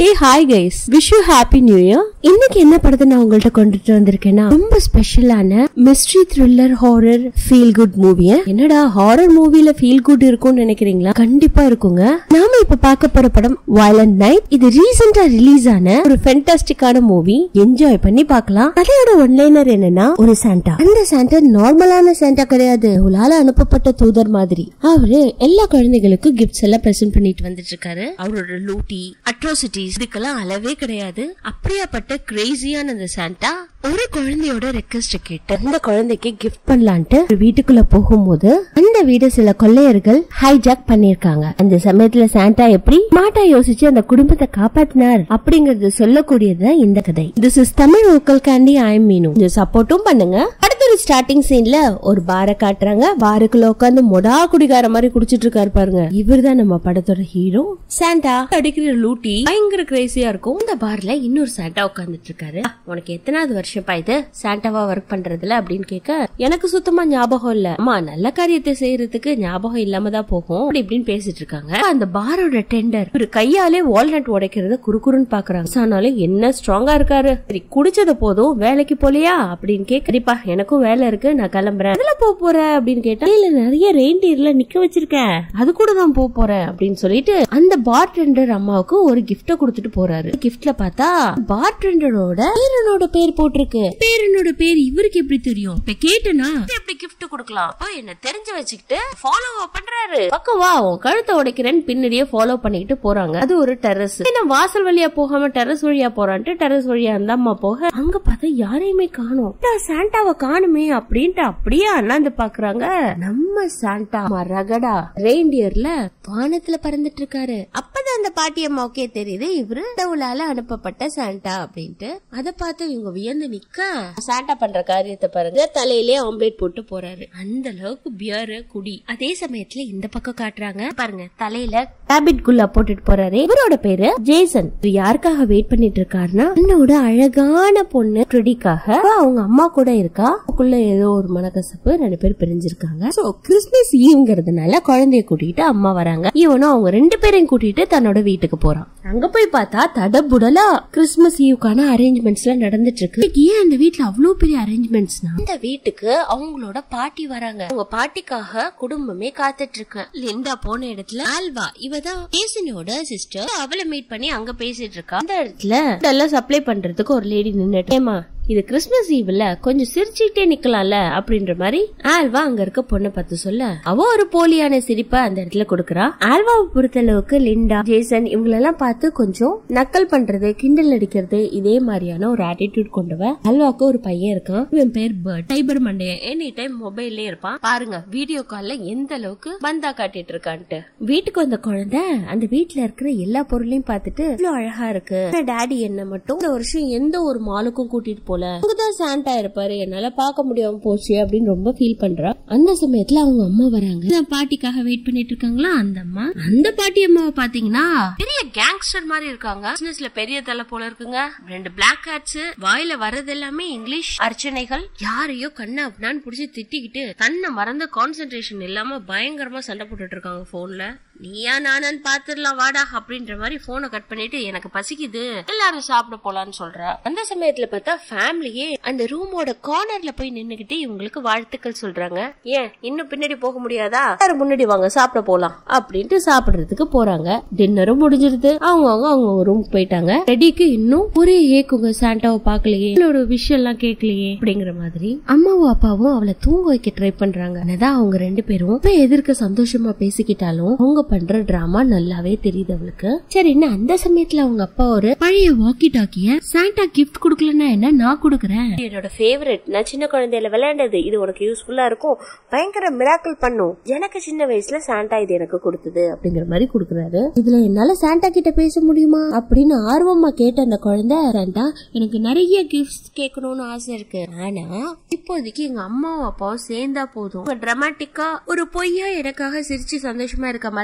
Hey hi guys wish you happy new year இன்னைக்கு என்ன படத்தை நான் உங்கள்ட்ட கொண்டுட்டு வந்திருக்கேன்னா ரொம்ப ஸ்பெஷலான mystery thriller horror feel good மூவிய என்னடா ஹாரர் மூவில ஃபீல் குட் இருக்கும்னு நினைக்கிறீங்களா கண்டிப்பா இருக்குங்க நாம இப்ப பார்க்க போற படம் வயலண்ட் நைட் இது ரீசெண்டா ரிலீஸ் ஆன ஒரு ஃபென்டாஸ்டிக்கான மூவி என்ஜாய் பண்ணி பார்க்கலாம் கதையோட ஒன்லைனர் என்னன்னா ஒரு சாண்டா அந்த சாண்டா நார்மலான சாண்டா கிடையாது உலால அனுப்பப்பட்ட தூதர் மாதிரி அவரு எல்லா குழந்தைகளுக்கும் கிஃப்ட்ஸ் எல்லாம் பிரசன்ட் பண்ணிட்டு வந்துட்டு இருக்காரு அவரோட லூட்டி அட்ரோசிட்டிஸ் இதுக்கெல்லாம் அளவே கிடையாது அப்படியாப்பட்ட கிரேசியான அந்த சாண்டா ஒரு குழந்தையோட ரெக்வஸ்ட் கேட்டு அந்த குழந்தைக்கு கிஃப்ட் பண்ணலான்ட்டு ஒரு வீட்டுக்குள்ள போகும்போது அந்த வீடு சில கொள்ளையர்கள் ஹைஜாக் பண்ணிருக்காங்க அந்த சமயத்துல சாண்டா எப்படி மாட்டா யோசிச்சு அந்த குடும்பத்தை காப்பாத்தினார் அப்படிங்கறது சொல்லக்கூடியதுதான் இந்த கதை திஸ் இஸ் தமிழ் ஓக்கல் கேண்டி ஐ மீனு இந்த சப்போர்ட்டும் பண்ணுங்க அடுத்த ஒரு ஸ்டார்டிங் சீன்ல ஒரு பாரை காட்டுறாங்க பாருக்குள்ள உட்காந்து மொடா குடிகார மாதிரி குடிச்சிட்டு இருக்காரு பாருங்க இவர்தான் நம்ம படத்தோட ஹீரோ சாண்டா அடிக்கிற லூட்டி பயங்கர கிரேசியா இருக்கும் இந்த பார்ல இன்னொரு சாண்டா உட்கார்ந்துட்டு இருக்காரு "அ, உனக்கு எத்தனாவது வருஷப்பா இது சாண்டாவா ஒர்க் பண்றதுல அப்படின்னு கேட்க எனக்கு சுத்தமா ஞாபகம் இல்ல அம்மா நல்ல காரியத்தை செய்யறதுக்கு ஞாபகம் இல்லாம தான் போகும் அப்படி இப்படின்னு பேசிட்டு இருக்காங்க அந்த பாரோட டெண்டர் ஒரு கையாலே வால்நட் உடைக்கிறத குறுகுறுன்னு பாக்குறாங்க ஆனாலும் என்ன ஸ்ட்ராங்கா இருக்காரு சரி குடிச்சது போதும் வேலைக்கு போலியா அப்படின்னு கேட்க கண்டிப்பா எனக்கும் வேலை இருக்கு நான் கிளம்புறேன் அதுல போக போற அப்படின்னு கேட்டா இல்ல நிறைய ரெயின்டியர்ல நிக்க வச்சிருக்கேன் அது கூட தான் போக போறேன் அப்படின்னு சொல்லிட்டு அந்த பார் டெண்டர் அம்மாவுக்கு ஒரு கிஃப்ட கொடுத்துட்டு போறாரு கிஃப்ட்ல பார்த்தா பார் டெண்டரோட பேரனோட பேர் போட்டிருக்கு பேரனோட பேர் இவருக்கு எப்படி தெரியும் இப்ப கேட்டனா எப்படி கிஃப்ட் கொடுக்கலாம் அப்ப என்ன தெரிஞ்சு வச்சுக்கிட்டு ஃபாலோ பண்றாரு பக்கம் வா உன் கழுத்தை உடைக்கிறேன்னு பின்னாடியே ஃபாலோ பண்ணிக்கிட்டு போறாங்க அது ஒரு டெரஸ் என்ன வாசல் வழியா போகாம டெரஸ் வழியா போறான்ட்டு டெரஸ் வழியா அந்த அம்மா போக அங்க பார்த்தா யாரையுமே காணோம் சாண்டாவை காணுமே அப்படின்ட்டு அப்படியே அண்ணாந்து பாக்குறாங்க நம்ம சாண்டா ரகடா ரெயின்டியர்ல வானத்துல பறந்துட்டு இருக்காரு அப்பதான் அந்த பாட்டி அம்மாவுக்கே தெரியுது இவரு கடவுளால அனுப்பப்பட்ட சாண்டா அப்படின்ட்டு அத பார்த்து இவங்க வியந்து நிக்க சாண்டா பண்ற காரியத்தை பாருங்க தலையிலே ஆம்லேட் போட்டு போறாரு அந்த அளவுக்கு பியர் குடி அதே சமயத்துல இந்த பக்கம் காட்டுறாங்க பாருங்க தலையில கேபிட் குல்லா போட்டுட்டு போறாரு இவரோட பேரு ஜேசன் இவர் யாருக்காக வெயிட் பண்ணிட்டு இருக்காருன்னா தன்னோட அழகான பொண்ணு ட்ரெடிக்காக அவங்க அம்மா கூட இருக்கா அவங்களுக்குள்ள ஏதோ ஒரு மனக்கசப்பு ரெண்டு பேர் பிரிஞ்சிருக்காங்க சோ கிறிஸ்துமஸ் ஈவ்ங்கிறதுனால குழந்தைய கூட்டிட்டு அம்மா வராங்க இவனும் அவங்க ரெண்டு பேரையும் கூட்டிட்டு தன்னோட வீட்டுக்கு போறான் அங்க போய் பார்த்தா தடபுடலா கிறிஸ்துமஸ் ஈவுக்கான அரேஞ்ச்மெண்ட்ஸ் எல்லாம் நடந்துட்டு இருக்கு இன்னைக்கு ஏன் அந்த வீட்ல அவ்வளவு பெரிய அரேஞ்ச்மெண்ட்ஸ்னா இந்த வீட்டுக்கு அவங்களோட பாட்டி வராங்க அவங்க பாட்டிக்காக குடும்பமே காத்துட்டு இருக்கு லிண்டா போன இடத்துல ஆல்வா இவதான் ஜேசனோட சிஸ்டர் அவளை மீட் பண்ணி அங்க பேசிட்டு இருக்கா அந்த இடத்துல இதெல்லாம் சப்ளை பண்றதுக்கு ஒரு லேடி நின்னுட்டு "ஏம்மா, இது கிறிஸ்துமஸ் ஈவ்ல கொஞ்சம் சிரிச்சுக்கிட்டே நிக்கலாம்ல அப்படின்ற மாதிரி ஆல்வா அங்க இருக்க பொண்ணை பார்த்து சொல்ல அவ ஒரு போலியான சிரிப்பை அந்த இடத்துல கொடுக்கறா ஆல்வாவை பொறுத்தளவுக்கு லிண்டா ஜேசன் இவங்களெல்லாம் பார்த்து கொஞ்சம் நக்கல் பண்றது கிண்டல் அடிக்கிறது இதே மாதிரியான ஒரு ஆட்டிடியூட் கொண்டவ ஆல்வாக்கு ஒரு பையன் இருக்கான் இவன் பேர் Bert Cyber Monday any time மொபைல்லே இருப்பான் பாருங்க வீடியோ கால்ல எந்த அளவுக்கு பந்தா காட்டிட்டு இருக்கான்ட்டு வீட்டுக்கு வந்த குழந்தை அந்த வீட்ல இருக்கிற எல்லா பொருளையும் பார்த்துட்டு இவ்வளவு அழகா இருக்கு டாடி என்ன மட்டும் இந்த வருஷம் எந்த ஒரு மாலுக்கும் கூட்டிட்டு போல தான் சாண்டா இருப்பாரு என்னால பார்க்க முடியாம போச்சு அப்படின்னு ரொம்ப ஃபீல் பண்றா அந்த சமயத்துல அவங்க அம்மா வராங்க அந்த பாட்டிக்காக வெயிட் பண்ணிட்டு இருக்காங்களா அந்த அம்மா அந்த பாட்டி அம்மாவை பாத்தீங்கன்னா பெரிய கேங்ஸ்டர் மாதிரி இருக்காங்க பிசினஸ்ல பெரிய தலை போல இருக்குங்க ரெண்டு பிளாக் ஹேட்ஸ் வாயில வர்றது எல்லாமே இங்கிலீஷ் அர்ச்சனைகள் யாரையோ கண்ணா அப்படின்னு புடிச்சு திட்டிக்கிட்டு தன்னை மறந்த கான்சென்ட்ரேஷன் இல்லாம பயங்கரமா சண்டை போட்டுட்டு இருக்காங்க போன்ல நீயா நானான்னு பாத்துடலாம் வாடா அப்படின்ற மாதிரி போனை கட் பண்ணிட்டு எனக்கு பசிக்குது எல்லாரும் சாப்பிட போலான்னு சொல்றா அந்த சமயத்துல பார்த்தா ஃபேமிலியே அந்த ரூமோட கார்னர்ல போய் நின்னுகிட்டு இவங்களுக்கு வாழ்த்துக்கள் சொல்றாங்க ஏன் இன்னும் பின்னாடி போக முடியாதா எல்லாரும் முன்னாடி வாங்க சாப்பிட போலாம் அப்படின்ட்டு சாப்பிடுறதுக்கு போறாங்க டின்னரும் முடிஞ்சிருது அவங்க அவங்க அவங்க ரூம் போயிட்டாங்க ரெடிக்கு இன்னும் ஒரே ஏக்குங்க சாண்டாவை பாக்கலையே என்னோட விஷயம் எல்லாம் கேட்கலையே அப்படிங்கிற மாதிரி அம்மாவும் அப்பாவும் அவளை தூங்க வைக்க ட்ரை பண்றாங்க என்னதான் அவங்க ரெண்டு பேரும் இப்ப எதிர்க்க சந்தோஷமா பேசிக்கிட்டாலும் அவங்க பண்ற டிராமா நல்லாவே தெரியுது அவளுக்கு சரி என்ன அந்த சமயத்துல அவங்க அப்பா ஒரு பழைய வாக்கி டாக்கிய சாண்டா கிஃப்ட் குடுக்கலன்னா என்ன நான் குடுக்கறேன் என்னோட ஃபேவரட் நான் சின்ன குழந்தையில விளையாண்டது இது உனக்கு யூஸ்ஃபுல்லா இருக்கும் பயங்கர மிராக்கிள் பண்ணும் எனக்கு சின்ன வயசுல சாண்டா இது எனக்கு கொடுத்தது அப்படிங்கிற மாதிரி குடுக்கறாரு இதுல என்னால சாண்டா கிட்ட பேச முடியுமா அப்படின்னு ஆர்வமா கேட்ட அந்த குழந்தை சாண்டா எனக்கு நிறைய கிஃப்ட்ஸ் கேட்கணும்னு ஆசை இருக்கு ஆனா இப்போதைக்கு எங்க அம்மாவும் அப்பாவும் சேர்ந்தா போதும் டிராமாட்டிக்கா ஒரு பொய்யா எனக்காக சிரிச்சு சந்தோஷமா இருக்க மாதிரி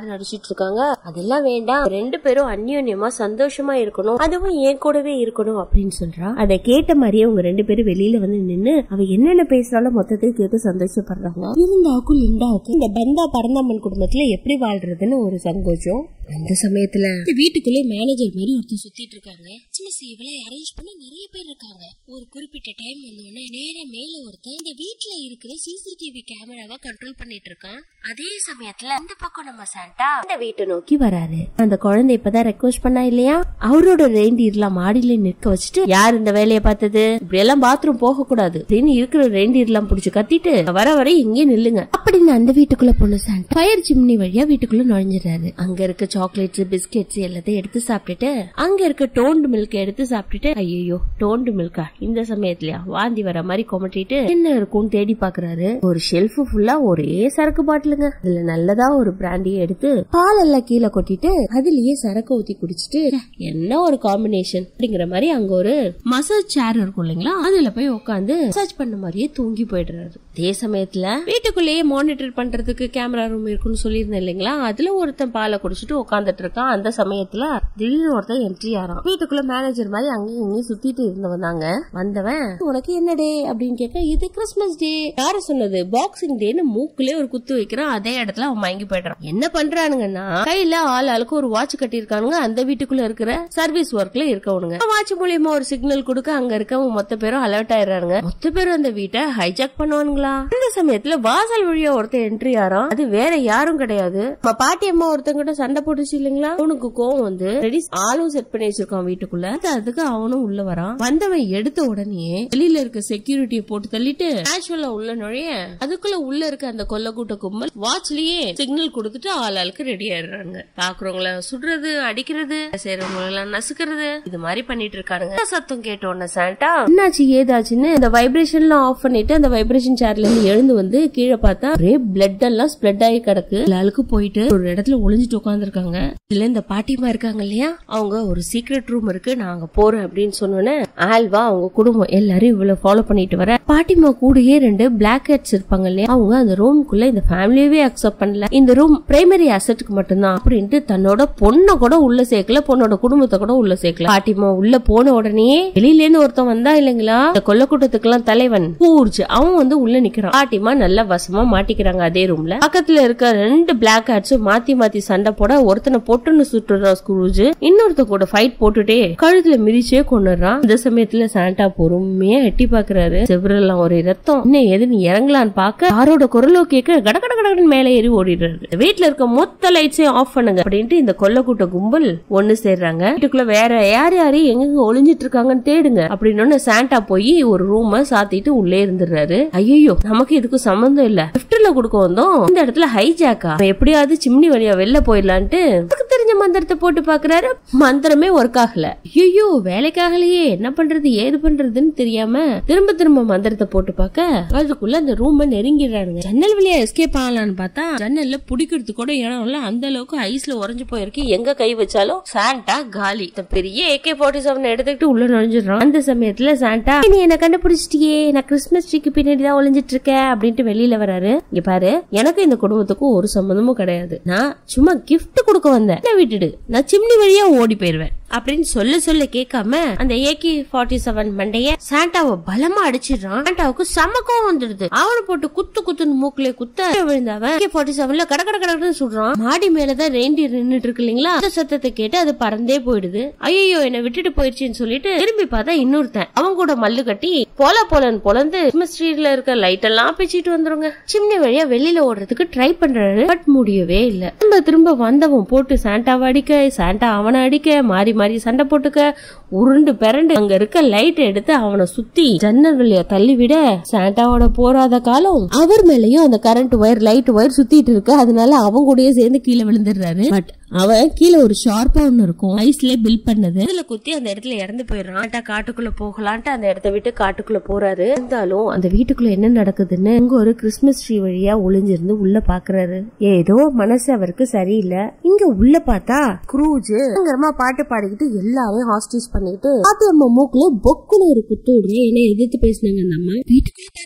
ஹாரன் அடிச்சிட்டு இருக்காங்க அதெல்லாம் வேண்டாம் ரெண்டு பேரும் அந்யோன்யமா சந்தோஷமா இருக்கணும் அதுவும் என் கூடவே இருக்கணும் அப்படின்னு சொல்றா அதை கேட்ட மாதிரியே உங்க ரெண்டு பேரும் வெளியில வந்து நின்னு அவ என்னென்ன பேசுறாலும் மொத்தத்தையும் கேட்டு சந்தோஷப்படுறாங்க இருந்தாக்கும் லிண்டாவுக்கு இந்த பந்தா பரந்தாமன் குடும்பத்துல எப்படி வாழ்றதுன்னு ஒரு சங்கோச்சம் அந்த சமயத்துல இந்த வீட்டுக்குள்ளே மேனேஜர் மாதிரி ஒருத்தர் சுத்திட்டு இருக்காங்க சின்ன இவளை அரேஞ்ச் பண்ண நிறைய பேர் இருக்காங்க ஒரு குறிப்பிட்ட டைம் வந்தோடனே நேரா மேல ஒருத்தன் இந்த வீட்டுல இருக்கிற சிசிடிவி கேமராவை கண்ட்ரோல் பண்ணிட்டு இருக்கான் அதே சமயத்துல இந்த பக்கம் நம்ம சாண்டா இந்த வீட்டை நோக்கி வராரு அந்த குழந்தை இப்பதான் ரெக்வஸ்ட் பண்ணா இல்லையா அவரோட ரெயின்டியர்லாம் மாடியில நிற்க வச்சுட்டு யார் இந்த வேலையை பார்த்தது இப்படி எல்லாம் பாத்ரூம் போக கூடாது அப்படின்னு இருக்கிற ரெயின்டியர்லாம் புடிச்சு கத்திட்டு வர வர இங்கே நில்லுங்க அப்படின்னு அந்த வீட்டுக்குள்ள பொண்ணு சாண்டா ஃபயர் சிம்னி வழியா வீட்டுக்குள்ள நுழைஞ்சிடறாரு அங்க இருக்க சாக்லேட்ஸ் பிஸ்கெட்ஸ் எல்லாத்தையும் எடுத்து சாப்பிட்டுட்டு அங்க இருக்க டோன்டு மில்க் எடுத்து சாப்பிட்டுட்டு ஐயோ டோன்டு மில்கா இந்த சமயத்துலயா வாந்தி வர மாதிரி கொமட்டிட்டு என்ன இருக்கும்னு தேடி பாக்குறாரு ஒரு ஷெல்ஃப் ஃபுல்லா ஒரே சரக்கு பாட்டிலுங்க அதுல நல்லதா ஒரு பிராண்டியை எடுத்து பால் எல்லாம் கீழே கொட்டிட்டு அதுலயே சரக்கு ஊத்தி குடிச்சிட்டு என்ன ஒரு காம்பினேஷன் அப்படிங்கிற மாதிரி அங்க ஒரு மசாஜ் சேர் இருக்கும் இல்லைங்களா அதுல போய் உட்காந்து மசாஜ் பண்ண மாதிரியே தூங்கி போயிடுறாரு அதே சமயத்துல வீட்டுக்குள்ளேயே மானிட்டர் பண்றதுக்கு கேமரா ரூம் இருக்குன்னு சொல்லியிருந்தேன் இல்லைங்களா அதுல ஒருத்தன் பாலை குடிச்சிட்டு உட்காந்துட்டு இருக்கான் அந்த சமயத்துல திடீர்னு ஒருத்தன் என்ட்ரி ஆறான் வீட்டுக்குள்ள மேனேஜர் மாதிரி அங்கேயும் இங்கேயும் சுத்திட்டு இருந்தவன் தாங்க வந்தவன் உனக்கு என்ன டே அப்படின்னு கேட்க இது கிறிஸ்மஸ் டே யாரு சொன்னது பாக்ஸிங் டேன்னு மூக்குலயே ஒரு குத்து வைக்கிறான் அதே இடத்துல அவன் மயங்கி போயிடுறான் என்ன பண்றானுங்கன்னா கையில ஆள் ஆளுக்கு ஒரு வாட்ச் கட்டியிருக்கானுங்க அந்த வீட்டுக்குள்ள இருக்கிற சர்வீஸ் ஒர்க்ல இருக்கவனுங்க வாட்ச் மூலியமா ஒரு சிக்னல் கொடுக்க அங்க இருக்கவங்க மொத்த பேரும் அலர்ட் ஆயிடுறாங்க மொத்த பேரும் அந்த வீட்டை ஹைஜாக் பண்ணுவானுங்களா இந்த சமயத்துல வாசல் வழியா ஒருத்தர் என்ட்ரி ஆறான் அது வேற யாரும் கிடையாது நம்ம பாட்டி அம்மா ஒருத்தங்கிட்ட சண்டை போட்டுச்சு இல்லைங்களா அவனுக்கு கோவம் வந்து ரெடி ஆளும் செட் பண்ணி வச்சிருக்கான் வீட்டுக்குள்ள அதுக்கு அவனும் உள்ள வரான் வந்தவன் எடுத்த உடனே வெளியில இருக்க செக்யூரிட்டியை போட்டு தள்ளிட்டு கேஷுவலா உள்ள நுழைய அதுக்குள்ள உள்ள இருக்க அந்த கொல்லக்கூட்ட கும்பல் வாட்ச்லயே சிக்னல் கொடுத்துட்டு ஆள் ஆளுக்கு ரெடி ஆயிடுறாங்க பாக்குறவங்கள சுடுறது அடிக்கிறது செய்யறவங்க எல்லாம் நசுக்கிறது இது மாதிரி பண்ணிட்டு இருக்கானுங்க சத்தம் கேட்ட உடனே சாண்டா என்னாச்சு ஏதாச்சுன்னு இந்த வைப்ரேஷன்லாம் ஆஃப் பண்ணிட்டு அந்த வைப்ரேஷன் சேர்ல இருந்து எழுந்து வந்து கீழே பார்த்தா ஒரே பிளட் எல்லாம் ஸ்ப்ரெட் ஆகி கிடக்கு ஆளுக்கு போயிட்டு ஒரு இடத்துல ஒளிஞ்சிட்டு உட்காந்துருக்காங்க இதுல இந்த பாட்டிமா இருக்காங்க இல்லையா அவங்க ஒரு சீக்ரெட் ரூம் இருக்கு நாங்க போறோம் அப்படின்னு சொன்னோன்னே ஆல்வா அவங்க குடும்பம் எல்லாரும் இவ்வளவு ஃபாலோ பண்ணிட்டு வர பாட்டிமா கூடயே ரெண்டு பிளாக் ஹெட்ஸ் இருப்பாங்க இல்லையா அவங்க அந்த ரூம்குள்ள இந்த ஃபேமிலியவே அக்செப்ட் பண்ணல இந்த ரூம் பிரைமரி அசட்டுக்கு மட்டும்தான் அப்படின்ட்டு தன்னோட பொண்ணை கூட உள்ள சேர்க்கல பொண்ணோட குடும்பத்தை கூட உள்ள சேர்க்கல பாட்டிமா உள்ள போன உடனே வெளியில இருந்து ஒருத்தன் வந்தா இல்லைங்களா இந்த கொல்லக்கூட்டத்துக்கு எல்லாம் தலைவன் பூர்ஜ் அவன் வந்து உள்ள நிக்கிறான் பாட்டிமா நல்லா வசமா மாட்டிக்கிறாங்க அதே ரூம்ல பக்கத்துல இருக்க ரெண்டு பிளாக் ஹேட்ஸும் மாத்தி மாத்தி சண்டை போட ஒருத்தனை பொட்டுன்னு சுட்டுறான் ஸ்க்ரூஜ் இன்னொருத்த கூட ஃபைட் போட்டுட்டே கழுத்துல மிதிச்சே கொண்டுறான் இந்த சமயத்துல சாண்டா பொறுமையா எட்டி பாக்குறாரு செவரெல்லாம் ஒரு ரத்தம் என்ன எதுன்னு இறங்கலான்னு பாக்க யாரோட குரலோ கேட்க கட கட கடன்னு மேல ஏறி ஓடிடுறாரு வீட்டுல இருக்க மொத்த லைட்ஸையும் ஆஃப் பண்ணுங்க அப்படின்ட்டு இந்த கொல்லக்கூட்ட கும்பல் ஒண்ணு சேர்றாங்க வீட்டுக்குள்ள வேற யார் யாரு எங்க ஒளிஞ்சிட்டு இருக்காங்கன்னு தேடுங்க அப்படின்னு சாண்டா போய் ஒரு ரூம சாத்திட்டு உள்ளே இருந்துடுறாரு ஐயோ நமக்கு இதுக்கு சம்மந்தம் இல்ல கிஃப்ட்ல கொடுக்க வந்தோம் இந்த இடத்துல ஹைஜாக்கா அவன் எப்படியாவது சிம்னி வழியா வெளில போயிடலான்ட்டு அவருக்கு தெரிஞ்ச மந்திரத்தை போட்டு பாக்குறாரு மந்திரமே ஒர்க் ஆகல ஐயோ வேலைக்காகலையே என்ன பண்றது ஏது பண்றதுன்னு தெரியாம திரும்ப திரும்ப மந்திரத்தை போட்டு பார்க்க அதுக்குள்ள அந்த ரூம் நெருங்கிடுறானுங்க ஜன்னல் வழியா எஸ்கேப் ஆகலான்னு பார்த்தா ஜன்னல்ல புடிக்கிறது கூட இடம் இல்ல அந்த அளவுக்கு ஐஸ்ல உறைஞ்சு போயிருக்கு எங்க கை வச்சாலும் சாண்டா காலி இந்த பெரிய ஏகே ஃபார்ட்டி செவன் எடுத்துக்கிட்டு உள்ள நுழைஞ்சிடறான் அந்த சமயத்துல சாண்டா நீ என்ன கண்டுபிடிச்சிட்டியே நான் கிறிஸ்மஸ் ட்ரீக்கு பின்னாடி தான் ஒளிஞ்சிட்டு இருக்கேன் அப்படின்ட்டு வெளியில வராரு இங்க பாரு எனக்கு இந்த குடும்பத்துக்கும் ஒரு சம்மந்தமும் கிடையாது நான் சும்மா gift கொடுக்க வந்தேன் என்ன விட்டுடு நான் சிம்னி வழியா ஓடி போயிருவேன் அப்படின்னு சொல்ல சொல்ல கேட்காம அந்த ஏகே ஃபார்ட்டி செவன் மண்டைய சாண்டாவை பலமா அடிச்சிடுறான் சாண்டாவுக்கு சமக்கம் வந்துடுது அவனை போட்டு குத்து குத்துன்னு மூக்குல குத்த விழுந்தவன் ஏகே ஃபார்ட்டி செவன்ல கட கட கடன்னு சுடுறான் மாடி மேலதான் ரெயின்டியர் நின்னுட்டு இருக்கு இல்லைங்களா அந்த சத்தத்தை கேட்டு அது பறந்தே போயிடுது ஐயோ என்னை விட்டுட்டு போயிடுச்சுன்னு சொல்லிட்டு திரும்பி பார்த்தா இன்னொருத்தன் அவன் கூட மல்லு கட்டி போல போலன்னு பொலந்து கிறிஸ்மஸ் ஸ்ட்ரீட்ல இருக்க லைட் எல்லாம் பிச்சுட்டு வந்துருங்க சிம்னி வழியா வெளியில ஓடுறதுக்கு ட்ரை பண்றாரு பட் முடியவே இல்ல திரும்ப திரும்ப வந்தவன் போட்டு சாண்டாவை அடிக்க சாண்டா அவனை அடிக்க மாறி மாறி சண்டை போட்டுக்க உருண்டு பிறண்டு அங்க இருக்க லைட் எடுத்து அவனை சுத்தி ஜன்னல் வழியா தள்ளி விட சாண்டாவோட போராத காலம் அவர் மேலயும் அந்த கரண்ட் ஒயர் லைட் ஒயர் சுத்திட்டு இருக்கு அதனால அவன் கூடயே சேர்ந்து கீழே விழுந்துடுறாரு பட் அவன் கீழே ஒரு ஷார்ப்பா ஒண்ணு இருக்கும் ஐஸ்ல பில் பண்ணது அதுல குத்தி அந்த இடத்துல இறந்து போயிடுறான் ஆட்டா காட்டுக்குள்ள போகலான்ட்டு அந்த இடத்த விட்டு காட்டுக்குள்ள போறாரு இருந்தாலும் அந்த வீட்டுக்குள்ள என்ன நடக்குதுன்னு இங்க ஒரு கிறிஸ்மஸ் ட்ரீ வழியா ஒளிஞ்சிருந்து உள்ள பாக்குறாரு ஏதோ மனசு அவருக்கு சரியில்லை இங்க உள்ள பார்த்தா குரூஜ் பயங்கரமா பாட்டு பாடிக்கிட்டு எல்லாரையும் ஹாஸ்டேஜ் பண்ணிட்டு பாத்து நம்ம மூக்குல பொக்குல ஒரு குத்து விடுறேன் ஏன்னா எதிர்த்து பேசினாங்க நம்ம வீட்டுக்குள்ள பார்த்தா நம்ம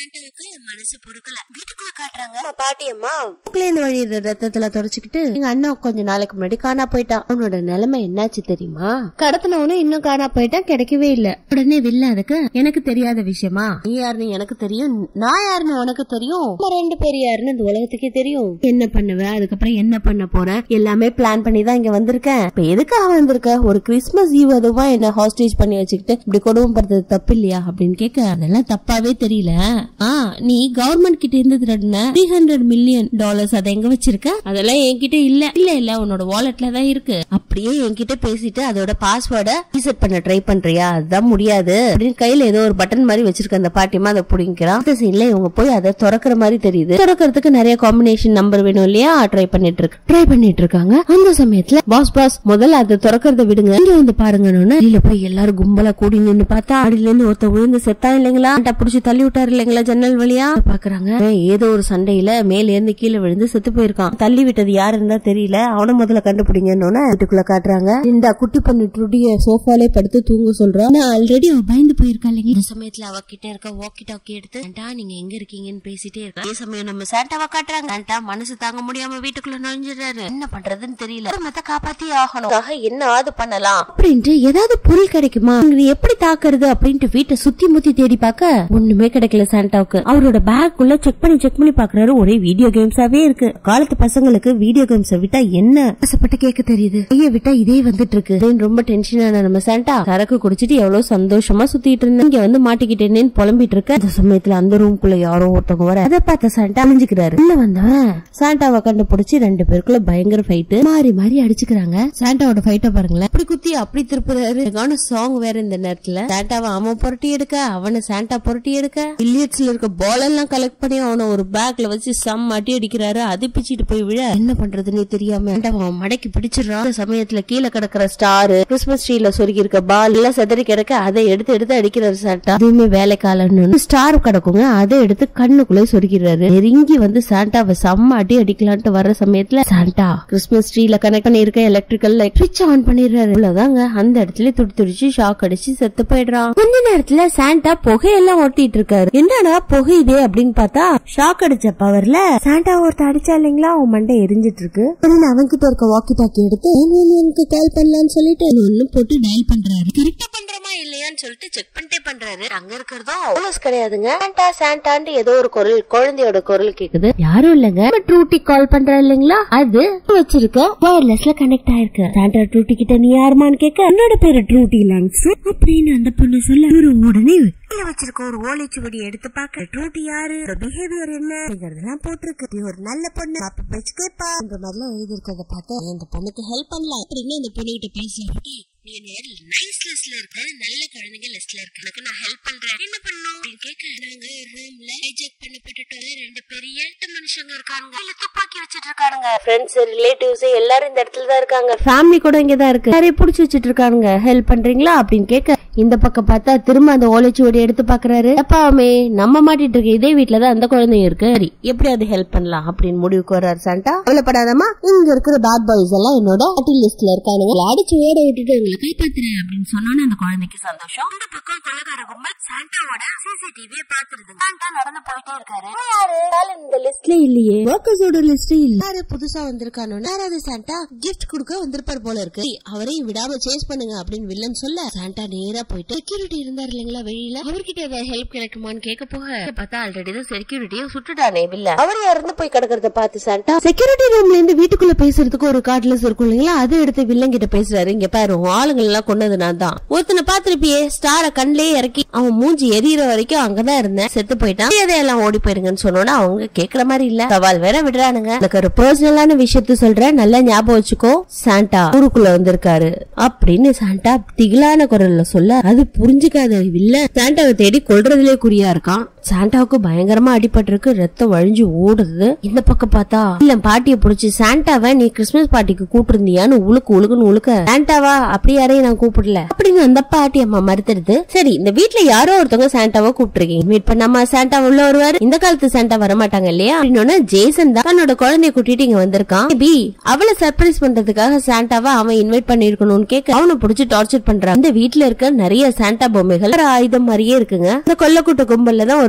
சாண்டாவுக்கு மனசு பொறுக்கல வீட்டுக்குள்ள காட்டுறாங்க நம்ம பாட்டி அம்மா இருந்து வழியிற ரத்தத்துல தொடச்சுக்கிட்டு எங்க அண்ணா கொஞ்ச நாளைக்கு முன்னாடி காணா போயிட்டான் அவனோட நிலைமை என்னாச்சு தெரியுமா கடத்தினவனும் இன்னும் காணா போயிட்டான் கிடைக்கவே இல்ல உடனே வில்ல அதுக்கு எனக்கு தெரியாத விஷயமா நீ யாருன்னு எனக்கு தெரியும் நான் யாருன்னு உனக்கு தெரியும் நம்ம ரெண்டு பேர் யாருன்னு இந்த உலகத்துக்கே தெரியும் என்ன பண்ணுவ அதுக்கப்புறம் என்ன பண்ண போற எல்லாமே பிளான் பண்ணி தான் இங்க வந்திருக்கேன் இப்ப எதுக்காக வந்திருக்க ஒரு கிறிஸ்மஸ் ஈவ் அதுவா என்ன ஹாஸ்டேஜ் பண்ணி வச்சுக்கிட்டு இப்படி கொடுமைப்படுறது தப்பு இல்லையா அப்படின்னு கேட்க அதெல்லாம் தப்பாவே தெரியல ஆ நீ கவர்மெண்ட் கிட்ட இருந்து திரட்டின த்ரீ ஹண்ட்ரட் மில்லியன் டாலர்ஸ் அதை எங்க வச்சிருக்க அதெல்லாம் என்கிட்ட இல்ல இல்ல இல்ல உன்னோட வாலெட்ல தான் இருக்கு அப்படியே என்கிட்ட பேசிட்டு அதோட பாஸ்வேர்டை ரீசெட் பண்ண ட்ரை பண்றியா அதுதான் முடியாது அப்படின்னு கையில ஏதோ ஒரு பட்டன் மாதிரி வச்சிருக்க அந்த பாட்டியமா அதை புடிங்கிறான் அந்த சீன்ல இவங்க போய் அதை திறக்கிற மாதிரி தெரியுது திறக்கிறதுக்கு நிறைய காம்பினேஷன் நம்பர் வேணும் இல்லையா ட்ரை பண்ணிட்டு இருக்கு ட்ரை பண்ணிட்டு இருக்காங்க அந்த சமயத்துல பாஸ் பாஸ் முதல்ல அதை திறக்கிறத விடுங்க இங்க வந்து பாருங்கன்னு வெளியில போய் எல்லாரும் கும்பலா கூடி நின்னு பார்த்தா அடியில இருந்து ஒருத்த விழுந்து செத்தா இல்லைங்களா ஆட்டா புடிச்சு தள்ளி விட்டாரு இல்லைங்களா ஜன்னல் வழியா பாக்குறாங்க ஏதோ ஒரு சண்டையில மேல இருந்து கீழே விழுந்து செத்து போயிருக்கான் தள்ளி விட்டது யாருன்னு தான் தெரியல அவனை முதல்ல கண்டுபிடிங்கன்னு வீட்டுக்குள்ள காட்டுறாங்க இந்த குட்டி பண்ணி ட்ருடிய சோஃபாலே படுத்து தூங்க சொல்றான் நான் ஆல்ரெடி அவ பயந்து போயிருக்கா இல்லைங்க இந்த சமயத்துல அவ கிட்ட இருக்க வாக்கி டாக்கி எடுத்து "சாண்டா, நீங்க எங்க இருக்கீங்கன்னு பேசிட்டே இருக்கா அதே சமயம் நம்ம சாண்டாவை காட்டுறாங்க சாண்டா மனசு தாங்க முடியாம வீட்டுக்குள்ள நுழைஞ்சிடுறாரு என்ன பண்றதுன்னு தெரியல மத்த காப்பாத்தி ஆகணும் ஆக என்ன ஆது பண்ணலாம் அப்படின்ட்டு ஏதாவது பொருள் கிடைக்குமா இது எப்படி தாக்குறது அப்படின்ட்டு வீட்டை சுத்தி முத்தி தேடி பார்க்க ஒண்ணுமே கிடைக்கல சாண்டாவுக்கு அவரோட பேக் உள்ள செக் பண்ணி செக் பண்ணி பாக்குறாரு ஒரே வீடியோ கேம்ஸாவே இருக்கு காலத்து பசங்களுக்கு வீடியோ கேம்ஸ் விட்டா என்ன ஆசைப்பட்டு கேட்க தெரியுது கைய விட்டா இதே வந்துட்டு இருக்கு அப்படின்னு ரொம்ப டென்ஷனான நம்ம சாண்டா சரக்கு குடிச்சிட்டு எவ்வளவு சந்தோஷமா சுத்திட்டு இருந்தேன் இங்க வந்து மாட்டிக்கிட்டேன்னு புலம்பிட்டு இருக்க அந்த சமயத்துல அந்த ரூம்குள்ள யாரோ ஒருத்தவங்க வர அதை பார்த்த சாண்டா அழிஞ்சுக்கிறாரு உள்ள வந்தவன் சாண்டாவை கண்டுபிடிச்சு ரெண்டு பேருக்குள்ள பயங்கர ஃபைட் மாறி மாறி அடிச்சுக்கிறாங்க சாண்டாவோட ஃபைட்ட பாருங்களேன் அப்படி குத்தி அப்படி திருப்புறாரு சாங் வேற இந்த நேரத்துல சாண்டாவை அவன் புரட்டி எடுக்க அவனை சாண்டா புரட்டி எடுக்க பில்லியட்ஸ்ல இருக்க பால் எல்லாம் கலெக்ட் பண்ணி அவனை ஒரு பேக்ல வச்சு சம் அடி அடிக்கிறாரு அது பிச்சிட்டு போய் விழ என்ன பண்றதுன்னு தெரியாம சாண்டாவை அவன் மடக்கி பிடிச்சிடறான் அந்த சமயத்துல கீழே கிடக்குற ஸ்டார் கிறிஸ்மஸ் ட்ரீல சொருகி இருக்க பால் எல்லாம் செதறி கிடக்க அதை எடுத்து எடுத்து அடிக்கிறாரு சாண்டா அதுவுமே வேலைக்காலன்னு ஸ்டார் கிடக்குங்க அதை எடுத்து கண்ணுக்குள்ளே சொருகிறாரு நெருங்கி வந்து சாண்டாவை செம்ம அடி அடிக்கலான்ட்டு வர சமயத்துல சாண்டா கிறிஸ்மஸ் ட்ரீல கனெக்ட் பண்ணி இருக்க எலக்ட்ரிக்கல் லைட் சுவிட்ச் ஆன் பண்ணிடுறாரு அவ்வளவுதாங்க அந்த இடத்துல துடி துடிச்சு ஷாக் அடிச்சு செத்து போயிடுறான் கொஞ்ச நேரத்துல சாண்டா புகையெல்லாம் ஓட்டிட்டு இருக்காரு என்னடா புகையுதே அப்படின்னு பார்த்தா ஷாக் அடிச்ச பவர்ல சாண்டா ஒருத்த அடிச்சா இல்லைங்களா அவன் மண்டை எரிஞ்சிட்டு இருக்கு உடனே அவன் கிட்ட இருக்க வாக்கி டாக்கி எடுத்து எனக்கு கால் பண்ணலாம்னு சொல்லிட்டு ஒன்னு போட்டு டயல் பண்றாரு கரெக்டா பண்றோமா இல்லையான்னு சொல்லிட்டு செக் பண்ணிட்டே பண்றாரு அங்க இருக்கிறதோ போலீஸ் கிடையாதுங்க சாண்டா சாண்டான்ட்டு ஏதோ ஒரு குரல் குழந்தையோட குரல் கேக்குது யாரும் இல்லங்க ட்ரூட்டி கால் பண்றா இல்லைங்களா அது வச்சிருக்க வயர்லெஸ்ல கனெக்ட் ஆயிருக்கு சாண்டா ட்ரூட்டி கிட்ட நீ யாருமான்னு கேட்க என்னோட பேரு ட்ரூட்டி லாங்ஸ் அப்படின்னு அந்த பொண்ணு சொல்ல இவரு உடனே கையில வச்சிருக்க ஒரு ஓலைச்சுவடி எடுத்து பாக்க ட்ரூட்டி யாரு பிஹேவியர் என்ன அப்படிங்கறதெல்லாம் போட்டிருக்கு நீ ஒரு நல்ல பொண்ணு அப்ப பேச்சு கேப்பா இந்த மாதிரிலாம் எழுதி இருக்கிறத பார்த்து இந்த பொண்ணுக்கு ஹெல்ப் பண்ணலாம் அப்படின்னு அந்த பொண்ணு கிட்ட பேசுறேன் நீ நைஸ் லிஸ்ட்ல இருக்க நல்ல குழந்தைங்க லிஸ்ட்ல இருக்கு எனக்கு நான் ஹெல்ப் பண்றேன் என்ன பண்ணும் அப்படின்னு கேட்க நாங்க ரூம்ல ஹைஜெக் பண்ணப்பட்டுட்டோம் ரெண்டு பெரிய எட்டு மனுஷங்க இருக்காங்க இல்ல துப்பாக்கி வச்சிட்டு இருக்காங்க ஃப்ரெண்ட்ஸ் ரிலேட்டிவ்ஸ் எல்லாரும் இந்த இடத்துல தான் இருக்காங்க ஃபேமிலி கூட இங்க தான் இருக்கு நிறைய புடிச்சு வச்சிட்டு இருக்காங்க ஹெல்ப் பண்றீங்களா அப்படின்னு கேட்க இந்த பக்கம் பார்த்தா திரும்ப அந்த ஓலைச்சுவடி எடுத்து பாக்குறாரு அப்பாவுமே நம்ம மாட்டிட்டு இருக்க இதே வீட்டுல தான் அந்த குழந்தைங்க இருக்கு சரி எப்படி அது ஹெல்ப் பண்ணலாம் அப்படின்னு முடிவுக்கு வர்றாரு சாண்டா கவலைப்படாதமா இங்க இருக்கிற பேட் பாய்ஸ் எல்லாம் என்னோட பார்ட்டி லிஸ்ட்ல இருக்கானுங்க அடிச்சு ஓட விட்டுட்டு எங்களை கைப்பற்றுறேன் அப்படின்னு சொன்னோன்னு அந்த குழந்தைக்கு சந்தோஷம் இந்த பக்கம் கொள்ளக்கார கும்பல் சாண்டாவோட சிசிடிவியை பாத்துருது சாண்டா நடந்து போயிட்டே இருக்காரு யாரு ஆளு இந்த லிஸ்ட்ல இல்லையே ஒர்க்கர்ஸோட லிஸ்ட் இல்ல யாரு புதுசா வந்திருக்கானோ யாராவது சாண்டா கிஃப்ட் கொடுக்க வந்திருப்பார் போல இருக்கு அவரையும் விடாம சேஸ் பண்ணுங்க அப்படின்னு வில்லன் சொல்ல சாண்டா நேரா போயிட்டு செக்யூரிட்டி இருந்தார் இல்லைங்களா வெளியில அவர்கிட்ட ஏதாவது ஹெல்ப் கிடைக்குமான்னு கேட்க போக பார்த்தா ஆல்ரெடி தான் செக்யூரிட்டியும் சுட்டுட்டானே வில்ல அவர் இறந்து போய் கிடக்கிறத பார்த்து சாண்டா செக்யூரிட்டி ரூம்ல இருந்து வீட்டுக்குள்ள பேசுறதுக்கு ஒரு கார்ட்லெஸ் இருக்கும் இல்லைங்களா அதை எடுத்து வில்லன் கிட்ட பேசுறாரு இங்க பாரு உன் ஆளுங்க எல்லாம் கொண்டது நான் தான் ஒருத்தனை பாத்திருப்பியே ஸ்டார கண்ணிலே இறக்கி அவன் மூஞ்சி எரியற வரைக்கும் அங்கதான் இருந்தேன் செத்து போயிட்டான் எதையெல்லாம் ஓடி போயிருங்கன்னு சொன்னோன்னா அவங்க கேட்கற மாதிரி இல்ல சவால் வேற விடுறானுங்க எனக்கு ஒரு பர்சனலான விஷயத்த சொல்றேன் நல்லா ஞாபகம் வச்சுக்கோ சாண்டா ஊருக்குள்ள வந்திருக்காரு அப்படின்னு சாண்டா திகிலான குரல்ல சொல்ல அது புரிஞ்சுக்காத இல்ல சாண்டாவை தேடி கொல்றதுலயே குறியா இருக்கான் சாண்டாவுக்கு பயங்கரமா அடிபட்டிருக்கு ரத்தம் வழிஞ்சு ஓடுது இந்த பக்கம் பார்த்தா இல்ல பாட்டிய புடிச்சு சாண்டாவை நீ கிறிஸ்மஸ் பார்ட்டிக்கு கூப்பிட்டுருந்தியான்னு உழுக்கு உழுக்குன்னு உழுக்க சாண்டாவா அப்படி யாரையும் நான் கூப்பிடல அப்படின்னு அந்த பாட்டி அம்மா மறுத்துடுது சரி இந்த வீட்ல யாரோ ஒருத்தவங்க சாண்டாவை கூப்பிட்டுருக்கீங்க மீட் பண்ணாம சாண்டா உள்ள வருவாரு இந்த காலத்து சாண்டா வர மாட்டாங்க இல்லையா அப்படின்னு ஜேசன் தான் தன்னோட குழந்தைய கூட்டிட்டு இங்க வந்திருக்கான் பி அவளை சர்ப்ரைஸ் பண்றதுக்காக சாண்டாவை அவன் இன்வைட் பண்ணிருக்கணும்னு கேட்க அவனை புடிச்சு டார்ச்சர் பண்றான் இந்த வீட்ல இருக்க நிறைய சாண்டா பொம்மைகள் வேற ஆயுதம் மாதிரியே இருக்குங்க இந்த கொல்லக்கூட்ட கும்பல்ல தான் ஒரு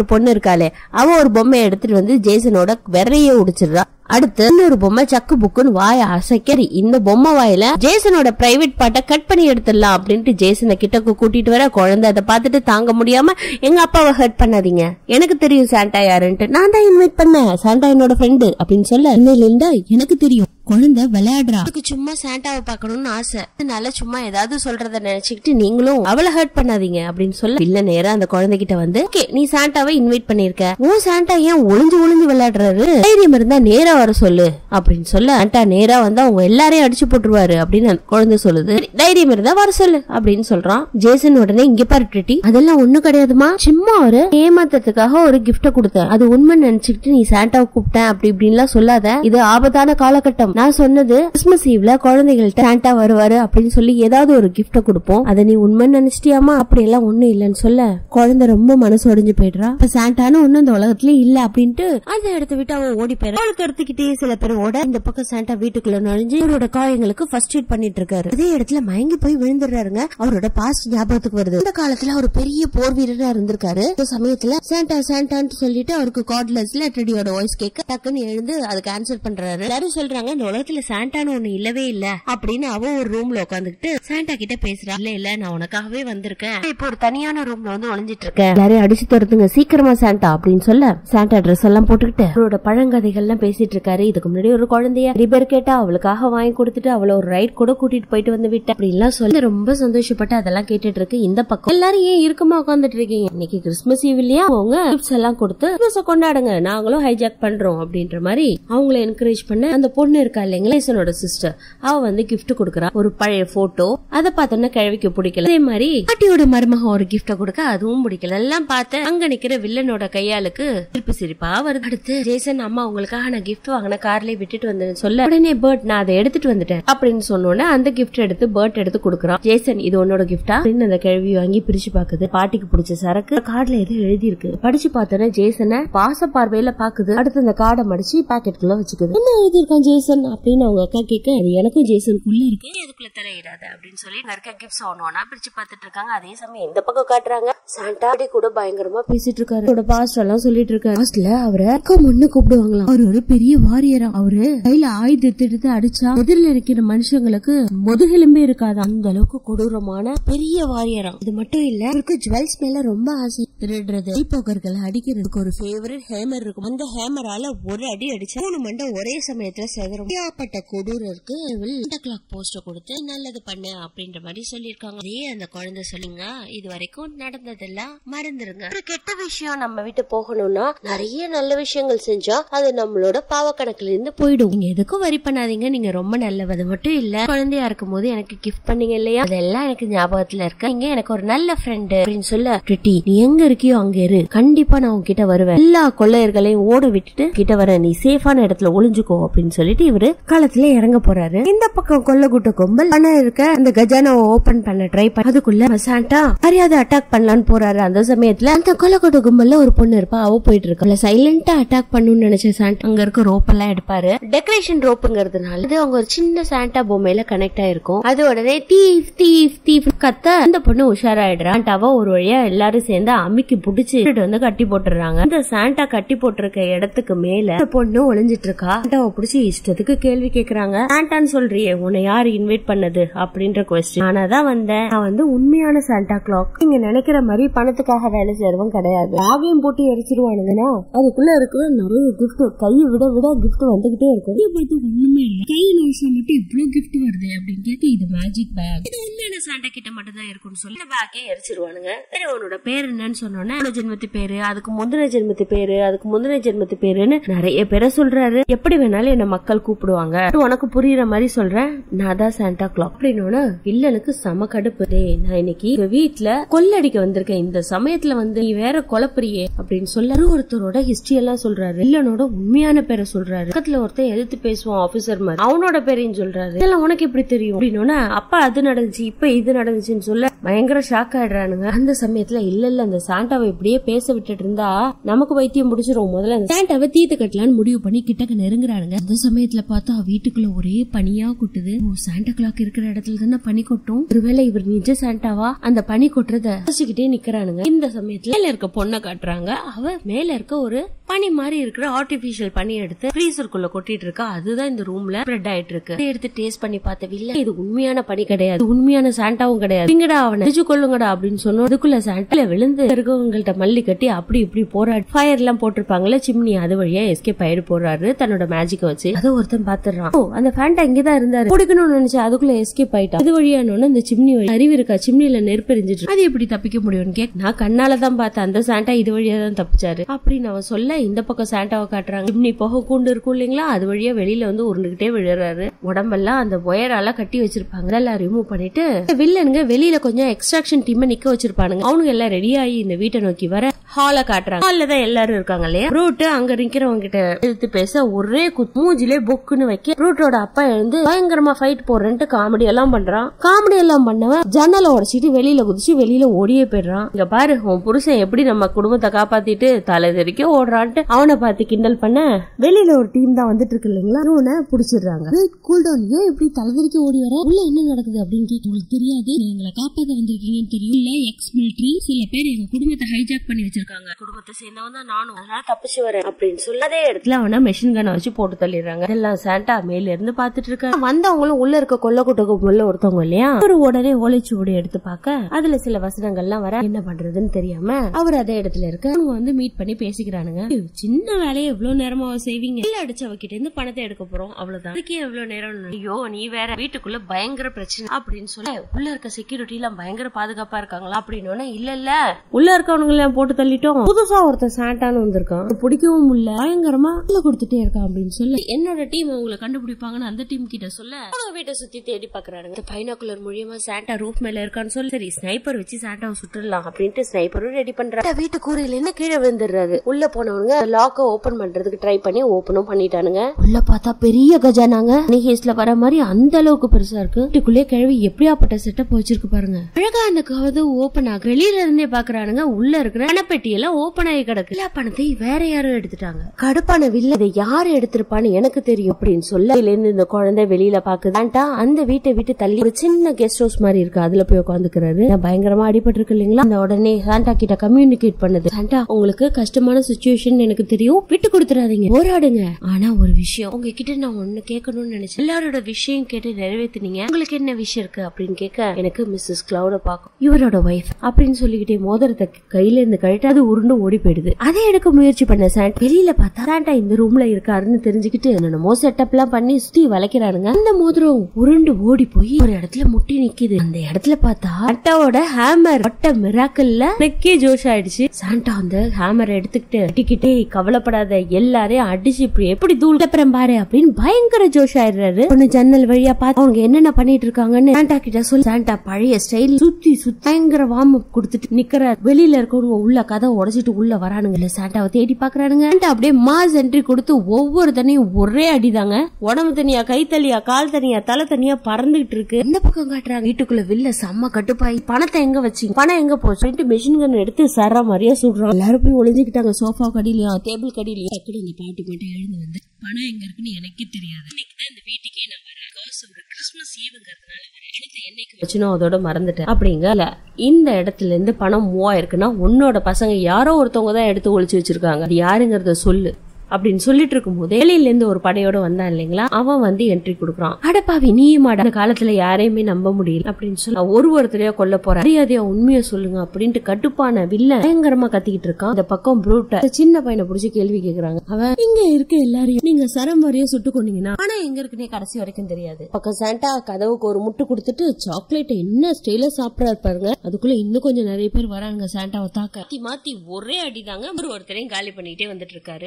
ஒரு பொண்ணு இருக்காளே அவ ஒரு பொம்மையை எடுத்துட்டு வந்து ஜேசனோட விரைய உடிச்சிடுறா அடுத்து இன்னொரு பொம்மை சக்கு புக்குன்னு வாய அசைக்கறி இந்த பொம்மை வாயில ஜேசனோட பிரைவேட் பார்ட்டை கட் பண்ணி எடுத்துடலாம் அப்படின்ட்டு ஜேசனை கிட்டக்கு கூட்டிட்டு வர குழந்தை அதை பார்த்துட்டு தாங்க முடியாம எங்க அப்பாவை ஹர்ட் பண்ணாதீங்க எனக்கு தெரியும் சாண்டா யாருன்ட்டு நான் தான் இன்வைட் பண்ணேன் சாண்டா என்னோட ஃப்ரெண்டு அப்படின்னு சொல்ல இன்னையில இருந்தா எனக்கு தெரியும் குழந்தை விளையாடுறா அதுக்கு சும்மா சாண்டாவை பார்க்கணும்னு ஆசை அதனால சும்மா ஏதாவது சொல்றத நினைச்சுக்கிட்டு நீங்களும் அவளை ஹர்ட் பண்ணாதீங்க அப்படின்னு சொல்ல இல்ல நேரா அந்த குழந்தைகிட்ட வந்து ஓகே நீ சாண்டாவை இன்வைட் பண்ணிருக்க உன் சாண்டா ஏன் ஒளிஞ்சு ஒளிஞ்சு விளையாடுறாரு தைரியம் இருந்தா நேரா வர சொல்லு அப்படின்னு சொல்ல சாண்டா நேரா வந்து அவங்க எல்லாரையும் அடிச்சு போட்டுருவாரு அப்படின்னு அந்த குழந்தை சொல்லுது "சரி, தைரியம் இருந்தா வர சொல்லு அப்படின்னு சொல்றான் ஜேசன் உடனே இங்க பாரு ட்ரிட்டி அதெல்லாம் ஒண்ணும் கிடையாதுமா சும்மா ஒரு ஏமாத்தத்துக்காக ஒரு கிஃப்ட கொடுத்தேன் அது உண்மை நினைச்சுக்கிட்டு நீ சாண்டாவை கூப்பிட்டேன் அப்படி இப்படின்லாம் சொல்லாத இது ஆபத்தான காலகட்டம் நான் சொன்னது கிறிஸ்மஸ் ஈவ்ல குழந்தைகள்ட்ட சாண்டா வருவாரு அப்படின்னு சொல்லி ஏதாவது ஒரு கிஃப்ட கொடுப்போம் அதை நீ உண்மைன்னு நினைச்சிட்டியாமா அப்படி எல்லாம் ஒண்ணும் இல்லைன்னு சொல்ல குழந்தை ரொம்ப மனசு உடைஞ்சு போயிடுறா இப்ப சாண்டான்னு ஒண்ணும் இந்த உலகத்துல இல்ல அப்படின்ட்டு அந்த இடத்த விட்டு அவன் ஓடி போயிடா அவளுக்கு எடுத்துக்கிட்டே சில பேர் ஓட இந்த பக்கம் சாண்டா வீட்டுக்குள்ள நுழைஞ்சு அவரோட காயங்களுக்கு ஃபர்ஸ்ட் எய்ட் பண்ணிட்டு இருக்காரு அதே இடத்துல மயங்கி போய் விழுந்துடுறாருங்க அவரோட பாஸ்ட் ஞாபகத்துக்கு வருது இந்த காலத்துல அவர் பெரிய போர் வீரரா இருந்திருக்காரு இந்த சமயத்துல சாண்டா சாண்டான்னு சொல்லிட்டு அவருக்கு கார்ட்லெஸ்ல டெடியோட வாய்ஸ் கேட்க டக்குன்னு எழுந்து அதுக்கு ஆன்சர் பண்றாரு எல்லாரும் சொல்றாங்க இந்த உலகத்துல சாண்டான்னு ஒண்ணு இல்லவே இல்ல அப்படின்னு அவ ஒரு ரூம்ல உட்காந்துக்கிட்டு சாண்டா கிட்ட பேசுறா இல்ல இல்ல நான் உனக்காகவே வந்திருக்கேன் இப்போ ஒரு தனியான ரூம்ல வந்து ஒளிஞ்சிட்டு இருக்கேன் எல்லாரையும் அடிச்சு துரத்துங்க சீக்கிரமா சாண்டா அப்படின்னு சொல்ல சாண்டா ட்ரெஸ் எல்லாம் போட்டுக்கிட்டு அவரோட பழங்கதைகள்லாம் பேசிட்டு இருக்காரு இதுக்கு முன்னாடி ஒரு குழந்தைய நிறைய பேர் கேட்டா அவளுக்காக வாங்கி கொடுத்துட்டு அவளை ஒரு ரைட் கூட கூட்டிட்டு போயிட்டு வந்து விட்டு அப்படி எல்லாம் சொல்லி ரொம்ப சந்தோஷப்பட்டு அதெல்லாம் கேட்டுட்டு இருக்கு இந்த பக்கம் எல்லாரும் ஏன் இருக்கமா உட்காந்துட்டு இருக்கீங்க இன்னைக்கு கிறிஸ்மஸ் ஈவ் இல்லையா அவங்க கிஃப்ட்ஸ் எல்லாம் கொடுத்து கிறிஸ்மஸ கொண்டாடுங்க நாங்களும் ஹைஜாக் பண்றோம் அப்படின்ற மாதிரி அவங்கள என்கரேஜ் பண்ண அந்த பொண்ணு இருக்கா இல்லைங்களா ஜேசனோட சிஸ்டர் அவ வந்து gift கொடுக்கறா ஒரு பழைய போட்டோ அதை பார்த்தோன்னா கிழவிக்கு பிடிக்கல அதே மாதிரி பாட்டியோட மருமகன் ஒரு gift கொடுக்க அதுவும் பிடிக்கல எல்லாம் பார்த்து அங்க நிக்கிற வில்லனோட கையாளுக்கு சிரிப்பு சிரிப்பா வருது அடுத்து ஜேசன் அம்மா உங்களுக்காக நான் gift வாங்கின கார்லயே விட்டுட்டு வந்தேன்னு சொல்ல உடனே பேர்ட் நான் அதை எடுத்துட்டு வந்துட்டேன் அப்படின்னு சொன்னோன்னே அந்த gift எடுத்து பேர்ட் எடுத்து கொடுக்குறான் ஜேசன் இது உன்னோட கிஃப்டா அப்படின்னு அந்த கிழவி வாங்கி பிரிச்சு பாக்குது பாட்டிக்கு பிடிச்ச சரக்கு கார்டுல ஏதோ எழுதி இருக்கு படிச்சு பார்த்தோன்னா ஜேசனை பாச பார்வையில பாக்குது அடுத்து அந்த கார்டை மடிச்சு பாக்கெட்டுக்குள்ள வச்சுக்குது என்ன எழுதி இருக்கான் ஜேசன் அப்படின்னு அவங்க அக்கா கேட்க அது எனக்கும் ஜேசனுக்குள்ள இருக்கு அதுக்குள்ள தலையிடாத அப்படின்னு சொல்லி இங்க இருக்க கிஃப்ட்ஸ் ஒன்னு ஒன்னா பிரிச்சு பார்த்துட்டு இருக்காங்க அதே சமயம் இந்த பக்கம் காட்டுறாங்க சாண்டா அப்படி கூட பயங்கரமா பேசிட்டு இருக்காரு அவரோட பாஸ்ட் எல்லாம் சொல்லிட்டு இருக்காரு பாஸ்ட்ல அவரை அக்கா முன்னு கூப்பிடுவாங்களாம் அவர் ஒரு பெரிய வாரியரா அவரு கையில ஆயுதத்தை எடுத்து அடிச்சா எதிரில் இருக்கிற மனுஷங்களுக்கு முதுகெலும்பே இருக்காது அந்த அளவுக்கு கொடூரமான பெரிய வாரியராம் இது மட்டும் இல்ல அவருக்கு ஜுவல்ஸ் மேல ரொம்ப ஆசை திருடுறது போக்கர்களை அடிக்கிறதுக்கு ஒரு ஃபேவரட் ஹேமர் இருக்கும் அந்த ஹேமரால ஒரு அடி அடிச்சா மூணு மண்டை ஒரே சமயத்துல செதறும் ஏகப்பட்ட கொடூரருக்கு இந்த கிளாக் போஸ்ட கொடுத்து நல்லது பண்ணு அப்படின்ற மாதிரி சொல்லியிருக்காங்க அதே அந்த குழந்தை சொல்லுங்க இது வரைக்கும் நடந்ததெல்லாம் மறந்துருங்க ஒரு கெட்ட விஷயம் நம்ம விட்டு போகணும்னா நிறைய நல்ல விஷயங்கள் செஞ்சா அது நம்மளோட பாவ கணக்குல இருந்து போயிடும் நீங்க எதுக்கும் வரி பண்ணாதீங்க நீங்க ரொம்ப நல்லவது மட்டும் இல்ல குழந்தையா இருக்கும் போது எனக்கு கிஃப்ட் பண்ணீங்க இல்லையா அதெல்லாம் எனக்கு ஞாபகத்துல இருக்க நீங்க எனக்கு ஒரு நல்ல ஃப்ரெண்டு அப்படின்னு சொல்ல ட்ரிட்டி நீ எங்க இருக்கியோ அங்க இரு கண்டிப்பா நான் உன்கிட்ட வருவேன் எல்லா கொள்ளையர்களையும் ஓட விட்டுட்டு கிட்ட வரேன் நீ சேஃபான இடத்துல ஒளிஞ்சுக்கோ அப்படின்னு சொல்லிட்டு இவரு களத்துல இறங்க போறாரு இந்த பக்கம் கொல்லக்கூட்ட கும்பல் பணம் இருக்க அந்த கஜானாவை ஓபன் பண்ண ட்ரை பண்ண அதுக்குள்ள சாண்டா மரியாதை அட்டாக் பண்ணலான்னு போறாரு அந்த சமயத்துல அந்த கொல்லக்கூட்ட கும்பல்ல ஒரு பொண்ணு இருப்பா அவ போயிட்டு இருக்கா சைலண்டா அட்டாக் பண்ணணும்னு நினைச்ச சாண்டா அங்க இருக்க ரோப் எல்லாம் எடுப்பாரு டெக்கரேஷன் ரோப்புங்கிறதுனால இது அவங்க ஒரு சின்ன சாண்டா பொம்மையில கனெக்ட் ஆயிருக்கும் அது உடனே தீஃப் தீஃப் தீஃப் கத்த அந்த பொண்ணு உஷாராயிடுறா சாண்டாவை ஒரு வழியா எல்லாரும் சேர்ந்து அமுக்கி புடிச்சு இட்டுட்டு வந்து கட்டி போட்டுறாங்க இந்த சாண்டா கட்டி போட்டிருக்க இடத்துக்கு மேல அந்த பொண்ணு ஒளிஞ்சிட்டு இருக்கா சாண்டாவை புடிச்சு இஷ்டத்துக்கு கேள்வி கேக்குறாங்க சாண்டான்னு சொல்றியே உன்னை யாரு இன்வைட் பண்ணது அப்படின்ற கொஸ்டின் ஆனா தான் வந்தேன் நான் வந்து உண்மையான சாண்டா கிளாக் நீங்க நினைக்கிற மாதிரி பணத்துக்காக வேலை செய்யறவன் கிடையாது ஆகையும் போட்டு எரிச்சிருவானுங்கன்னா அதுக்குள்ள இருக்கிற நிறைய கிஃப்ட் கையை விட விட கிஃப்ட் வந்துகிட்டே இருக்கு இதை பார்த்து ஒண்ணுமே இல்ல கை நிமிஷம் மட்டும் இவ்வளவு கிஃப்ட் வருது அப்படின்னு கேட்டு இது மேஜிக் பேக் இது உண்மையான சாண்டா கிட்ட மட்டும் தான் இருக்கும்னு சொல்லி இந்த பேக்கே எரிச்சிருவானுங்க சரி உன்னோட பேர் என்னன்னு சொன்னோன்னே உன்னோட ஜென்மத்து பேரு அதுக்கு முந்தின ஜென்மத்து பேரு அதுக்கு முந்தின ஜென்மத்து பேருன்னு நிறைய பேரை சொல்றாரு எப்படி வேணாலும் என்ன மக்கள் கூப்பிடுவாங்க உனக்கு புரியுற மாதிரி சொல்றேன் நான் தான் சாண்டா கிளாக் அப்படின்னு வில்லனுக்கு செம கடுப்பு டேய் நான் இன்னைக்கு எங்க வீட்டுல கொள்ளடிக்க வந்திருக்கேன் இந்த சமயத்துல வந்து நீ வேற கொலப்புறியே அப்படின்னு சொல்ல ஒருத்தரோட ஹிஸ்டரி எல்லாம் சொல்றாரு வில்லனோட உண்மையான பேரை சொல்றாரு பக்கத்துல ஒருத்தன் எதிர்த்து பேசுவான் ஆபீசர் மாதிரி அவனோட பேரையும் சொல்றாரு இதெல்லாம் உனக்கு எப்படி தெரியும் அப்படின்னு அப்பா அது நடந்துச்சு இப்ப இது நடந்துச்சுன்னு சொல்ல பயங்கர ஷாக் ஆயிடுறானுங்க அந்த சமயத்துல இல்ல இல்ல அந்த சாண்டாவை இப்படியே பேச விட்டுட்டு இருந்தா நமக்கு வைத்தியம் முடிச்சிரும் முதல்ல அந்த சாண்டாவை தீத்து கட்டலான்னு முடிவு பண்ணி கிட்டக்க நெருங்குறானுங்க அந்த சமயத்துல பார்த்தா வீட்டுக்குள்ள ஒரே பனியா கொட்டுது ஓ சாண்டா கிளாக் இருக்கிற இடத்துல தானே பனி கொட்டும் ஒருவேளை இவர் நிஜ சாண்டாவா அந்த பனி கொட்டுறத ரசிச்சுக்கிட்டே நிக்கிறானுங்க இந்த சமயத்துல மேல இருக்க பொண்ணை காட்டுறாங்க அவ மேல இருக்க ஒரு பனி மாதிரி இருக்கிற ஆர்டிபிஷியல் பனி எடுத்து ஃப்ரீசருக்குள்ள கொட்டிட்டு இருக்கா அதுதான் இந்த ரூம்ல ஸ்ப்ரெட் ஆயிட்டு இருக்கு அதை எடுத்து டேஸ்ட் பண்ணி பார்த்த இல்ல இது உண்மையான பனி கிடையாது இது உண்மையான சாண்டாவும் கிடையாது இங்கடா அவனை அடிச்சு கொள்ளுங்கடா அப்படின்னு சொன்னோம் அதுக்குள்ள சாண்டால விழுந்து இருக்கவங்கள்ட்ட மல்லி கட்டி அப்படி இப்படி போராடி ஃபயர் எல்லாம் போட்டிருப்பாங்கல்ல சிம்னி அது வழியா எஸ்கேப் ஆயிட்டு போறாரு தன்னோட மேஜிக்க வச்சு அதை ஒருத்தன் பாத்துறான் ஓ அந்த ஃபேண்டா இங்கதான் இருந்தாரு பிடிக்கணும்னு நினைச்சு அதுக்குள்ள எஸ்கேப் ஆயிட்டான் அது வழியானோன்னு அந்த சிம்னி வழி அறிவு இருக்கா சிம்னில நெருப்பெரிஞ்சிட்டு இருக்கு. அது எப்படி தப்பிக்க முடியும்னு கேக் நான் கண்ணால தான் பார்த்தேன் அந்த சாண்டா இது வழியா தான் தப்பிச்சாரு அப்படின்னு அவன் சொல்ல இந்த பக்கம் சாண்டாவை காட்டுறாங்க சிம்னி புகை கூண்டு இருக்கும் இல்லைங்களா அது வழியா வெளியில வந்து உருண்டுகிட்டே விழுறாரு உடம்பெல்லாம் அந்த ஒயரால கட்டி வச்சிருப்பாங்க அதெல்லாம் ரிமூவ் பண்ணிட்டு வில்லனுங்க வெளியில கொஞ்சம் எக்ஸ்ட்ராக்ஷன் டீம் நிக்க வச்சிருப்பானுங்க அவனுங்க எல்லாம் ரெடி ஆகி இந்த வீட்டை நோக்கி வர ஹால காட்டுறாங்க ஹால்ல தான் எல்லாரும் இருக்காங்க இல்லையா ரூட் அங்க நிக்கிறவங்க கிட்ட எடுத்து பேச ஒரே குத்து மூஞ்சிலே பொக்குன்னு வைக்க ரூட்டோட அப்பா எழுந்து பயங்கரமா ஃபைட் போடுறேன்ட்டு காமெடி எல்லாம் பண்றான் காமெடி எல்லாம் பண்ணவன் ஜன்னலை உடைச்சிட்டு வெளியில குதிச்சு வெளியில ஓடியே போயிடுறான் இங்க பாரு உன் புருஷன் எப்படி நம்ம குடும்பத்தை காப்பாத்திட்டு தலை தெறிக்க ஓடுறான்ட்டு அவனை பார்த்து கிண்டல் பண்ண வெளியில ஒரு டீம் தான் வந்துட்டு இருக்கு இல்லைங்களா அவனை புடிச்சிடுறாங்க கூல் டவுன் ஏன் இப்படி தலைதறிக்க ஓடி வர உள்ள என்ன நடக்குது அப்படின்னு கேட்டு உங்களுக்கு தெரியாது எங்களை காப்பாத்த வந்திருக்கீங்கன்னு தெரியும் இல்ல எக்ஸ் மிலிட்ரி சில பேர் எங்க குடும்பத்தை ஹைஜாக் பண்ணி வச்சிருக்காங்க குடும்பத்தை சேர்ந்தவன் தான் நானும் அதனால தப்பிச்சு வரேன் அப்படின்னு சொல்லதே இடத்துல அவன மெஷின் கனை வச்சு போட்டு தள்ளிடுறாங்க எல்லாம் சாண்டா மேல இருந்து பாத்துட்டு இருக்காங்க வந்தவங்களும் உள்ள இருக்க கொல்ல கூட்டக்கு உள்ள ஒருத்தவங்க இல்லையா ஒரு உடனே ஓலைச்சுவடி எடுத்து பார்க்க அதுல சில வசனங்கள்லாம் வர என்ன பண்றதுன்னு தெரியாம அவர் அதே இடத்துல இருக்க அவங்க வந்து மீட் பண்ணி பேசிக்கிறானுங்க "ஐயோ, சின்ன வேலையை எவ்வளவு நேரமா செய்வீங்க இல்ல அடிச்சவ கிட்ட இருந்து பணத்தை எடுக்க போறோம் அவ்வளவுதான் அதுக்கே எவ்வளவு நேரம் ஐயோ நீ வேற வீட்டுக்குள்ள பயங்கர பிரச்சனை அப்படின்னு சொல்ல உள்ள இருக்க செக்யூரிட்டி எல்லாம் பயங்கர பாதுகாப்பா இருக்காங்களா அப்படின்னு இல்ல இல்ல உள்ள இருக்கவனுங்க எல்லாம் போட்டு தள்ளிட்டோம் புதுசா ஒருத்தன் சாண்டான்னு வந்திருக்கான் பிடிக்கவும் இல்ல பயங்கரமா உள்ள கொடுத்துட்டே இருக்கான் அப்படின்னு சொல்ல என்னோட டீம் உங்களை கண்டுபிடிப்பாங்கன்னு அந்த டீம் கிட்ட சொல்ல அவங்க வீட்டை சுத்தி தேடி பாக்குறாங்க பைனாக்குலர் மூலியமா சாண்டா ரூஃப் மேல இருக்கான்னு சொல்லி சரி ஸ்னைப்பர் வச்சு சாண்டாவை சுட்டுடலாம் அப்படின்ட்டு ஸ்னைப்பரும் ரெடி பண்றாங்க வீட்டு கூரையில இருந்து கீழே விழுந்துடுறாரு உள்ள போனவங்க லாக்க ஓபன் பண்றதுக்கு ட்ரை பண்ணி ஓபனும் பண்ணிட்டானுங்க உள்ள பார்த்தா பெரிய கஜானாங்க ஹேஸ்ல வர மாதிரி அந்த அளவுக்கு பெருசா இருக்கு வீட்டுக்குள்ளே கிழவி எப்படியாப்பட்ட செட்டப் வச்சிருக்கு பாருங்க அழகா அந்த கவது ஓபன் ஆக வெளியில இருந்தே பாக்குறானுங்க உள்ள இருக்கிற பணப்பெட்டி எல்லாம் ஓபன் ஆகி கிடக்கு எல்லா பணத்தை வேற யாரும் எடுத்துட்டாங்க கடுப்பான வில்ல இதை யாரு எடுத்திருப்பான்னு எனக்கு தெரியும் அப்படின்னு சொல்ல இதுல இருந்து இந்த குழந்தை வெளியில பாக்குது ஆண்டா அந்த வீட்டை விட்டு தள்ளி ஒரு சின்ன கெஸ்ட் ஹவுஸ் மாதிரி இருக்கு அதுல போய் உட்காந்துக்கிறாரு பயங்கரமா அடிபட்டு இருக்கு இல்லைங்களா அந்த உடனே சாண்டா கிட்ட கம்யூனிகேட் பண்ணுது சாண்டா உங்களுக்கு கஷ்டமான சுச்சுவேஷன் எனக்கு தெரியும் விட்டு கொடுத்துறாதீங்க போராடுங்க ஆனா ஒரு விஷயம் உங்ககிட்ட நான் ஒண்ணு கேட்கணும்னு நினைச்சேன் எல்லாரோட விஷயம் கேட்டு நிறைவேத்துனீங்க உங்களுக்கு என்ன விஷயம் இருக்கு அப்படின்னு கேட்க எனக்கு மிஸ்ஸஸ் கிளவுட பாக்கும் இவரோட ஒய்ஃப் அப்படின்னு சொல்லிக்கிட்டே மோதிரத்தை கையில இருந்து கழட்டி அது உருண்டு ஓடி போயிடுது அதை எடுக்க முயற்சி பண்ண சாண்ட் வெளியில பார்த்தா சாண்டா இந்த ரூம்ல இருக்காருன்னு தெரிஞ்சுக்கிட்டு என்னென்னமோ செட்டப் எல்லாம் பண்ணி சுத்தி வளைக்கிறானுங்க அந்த மோதிரம் உருண்டு ஓடி போய் ஒரு இடத்துல முட்டி நிக்குது அந்த இடத்துல பார்த்தா சாண்டாவோட ஹேமர் ஒட்ட மிராக்கல்ல நெக்கே ஜோஷ் ஆயிடுச்சு சாண்டா அந்த ஹேமரை எடுத்துக்கிட்டு டிக்கிட்டே கவலைப்படாத எல்லாரையும் அடிச்சு இப்படி எப்படி தூள் தப்புறம் பாரு அப்படின்னு பயங்கர ஜோஷ் ஆயிடுறாரு ஒண்ணு ஜன்னல் வழியா பார்த்து அவங்க என்னென்ன பண்ணிட்டு இருக்காங்கன்னு சாண்டா கிட்ட சொல்லி சாண்டா பழைய ஸ்டைல் சுத்தி சுத்தி பயங்கர வார்ம் அப் கொடுத்துட்டு நிக்கிற வெளியில இருக்கவங்க உள்ள கதை உடைச்சிட்டு உள்ள வரானுங்க இல்ல சாண்டாவை தேடி பாக்குறானுங்க சாண்டா அப்படியே மாஸ் என்ட்ரி கொடுத்து ஒவ்வொரு தனியும் ஒரே அடிதாங்க உடம்பு தனியா கை தனியா கால் தனியா தலை தனியா பறந்துகிட்டு இருக்கு இந்த பக்கம் காட்டுறாங்க வீட்டுக்குள்ள வில்ல செம்ம கட்டுப்பாய் பணத்தை எங்க வச்சீங்க பணம் எங்க போச்சு மிஷின் கன் எடுத்து சர மாதிரியா சொல்றான் எல்லாரும் போய் ஒளிஞ்சுக்கிட்டாங்க சோஃபா கடியிலயா டேபிள் கடியிலயா டக்குனு இந்த பாட்டி மட்டும் எழுந்து வந்து பணம் எங்க இருக்குன்னு எனக்கே தெரியாது இன்னைக்கு தான் இந்த வீட்டுக்கே நான் வரேன் காசு ஒரு கிறிஸ்மஸ் ஈவுங்கிறதுனால வரேன். எனக்கு என்னைக்கு வச்சுனோ அதோட மறந்துட்டேன் அப்படிங்க இல்ல இந்த இடத்துல இருந்து பணம் மூவாயிருக்குன்னா உன்னோட பசங்க யாரோ ஒருத்தவங்க தான் எடுத்து ஒளிச்சு வச்சிருக்காங்க அது யாருங்கிறத சொல்லு அப்படின்னு சொல்லிட்டு இருக்கும் போது வெளியில இருந்து ஒரு படையோட வந்தான் இல்லைங்களா அவன் வந்து என்ட்ரி கொடுக்குறான் அடப்பாவி நீயுமாடா அந்த காலத்துல யாரையுமே நம்ப முடியல அப்படின்னு சொல்லி நான் ஒரு ஒருத்தரையா கொல்ல போறேன் மரியாதையா உண்மையை சொல்லுங்க அப்படின்ட்டு கட்டுப்பான வில்ல பயங்கரமா கத்திக்கிட்டு இருக்கான் இந்த பக்கம் ப்ரூட்ட சின்ன பையனை புடிச்சு கேள்வி கேக்குறாங்க அவன் இங்க இருக்க எல்லாரையும் நீங்க சரம் வரைய சுட்டு கொண்டீங்கன்னா ஆனா எங்க இருக்குன்னே கடைசி வரைக்கும் தெரியாது பக்கம் சாண்டா கதவுக்கு ஒரு முட்டு கொடுத்துட்டு சாக்லேட் என்ன ஸ்டைல சாப்பிடறாரு பாருங்க அதுக்குள்ள இன்னும் கொஞ்சம் நிறைய பேர் வராங்க சாண்டாவை தாக்க மாத்தி மாத்தி ஒரே அடிதாங்க ஒரு ஒருத்தரையும் காலி பண்ணிட்டே வந்துட்டு இருக்காரு ரெசின்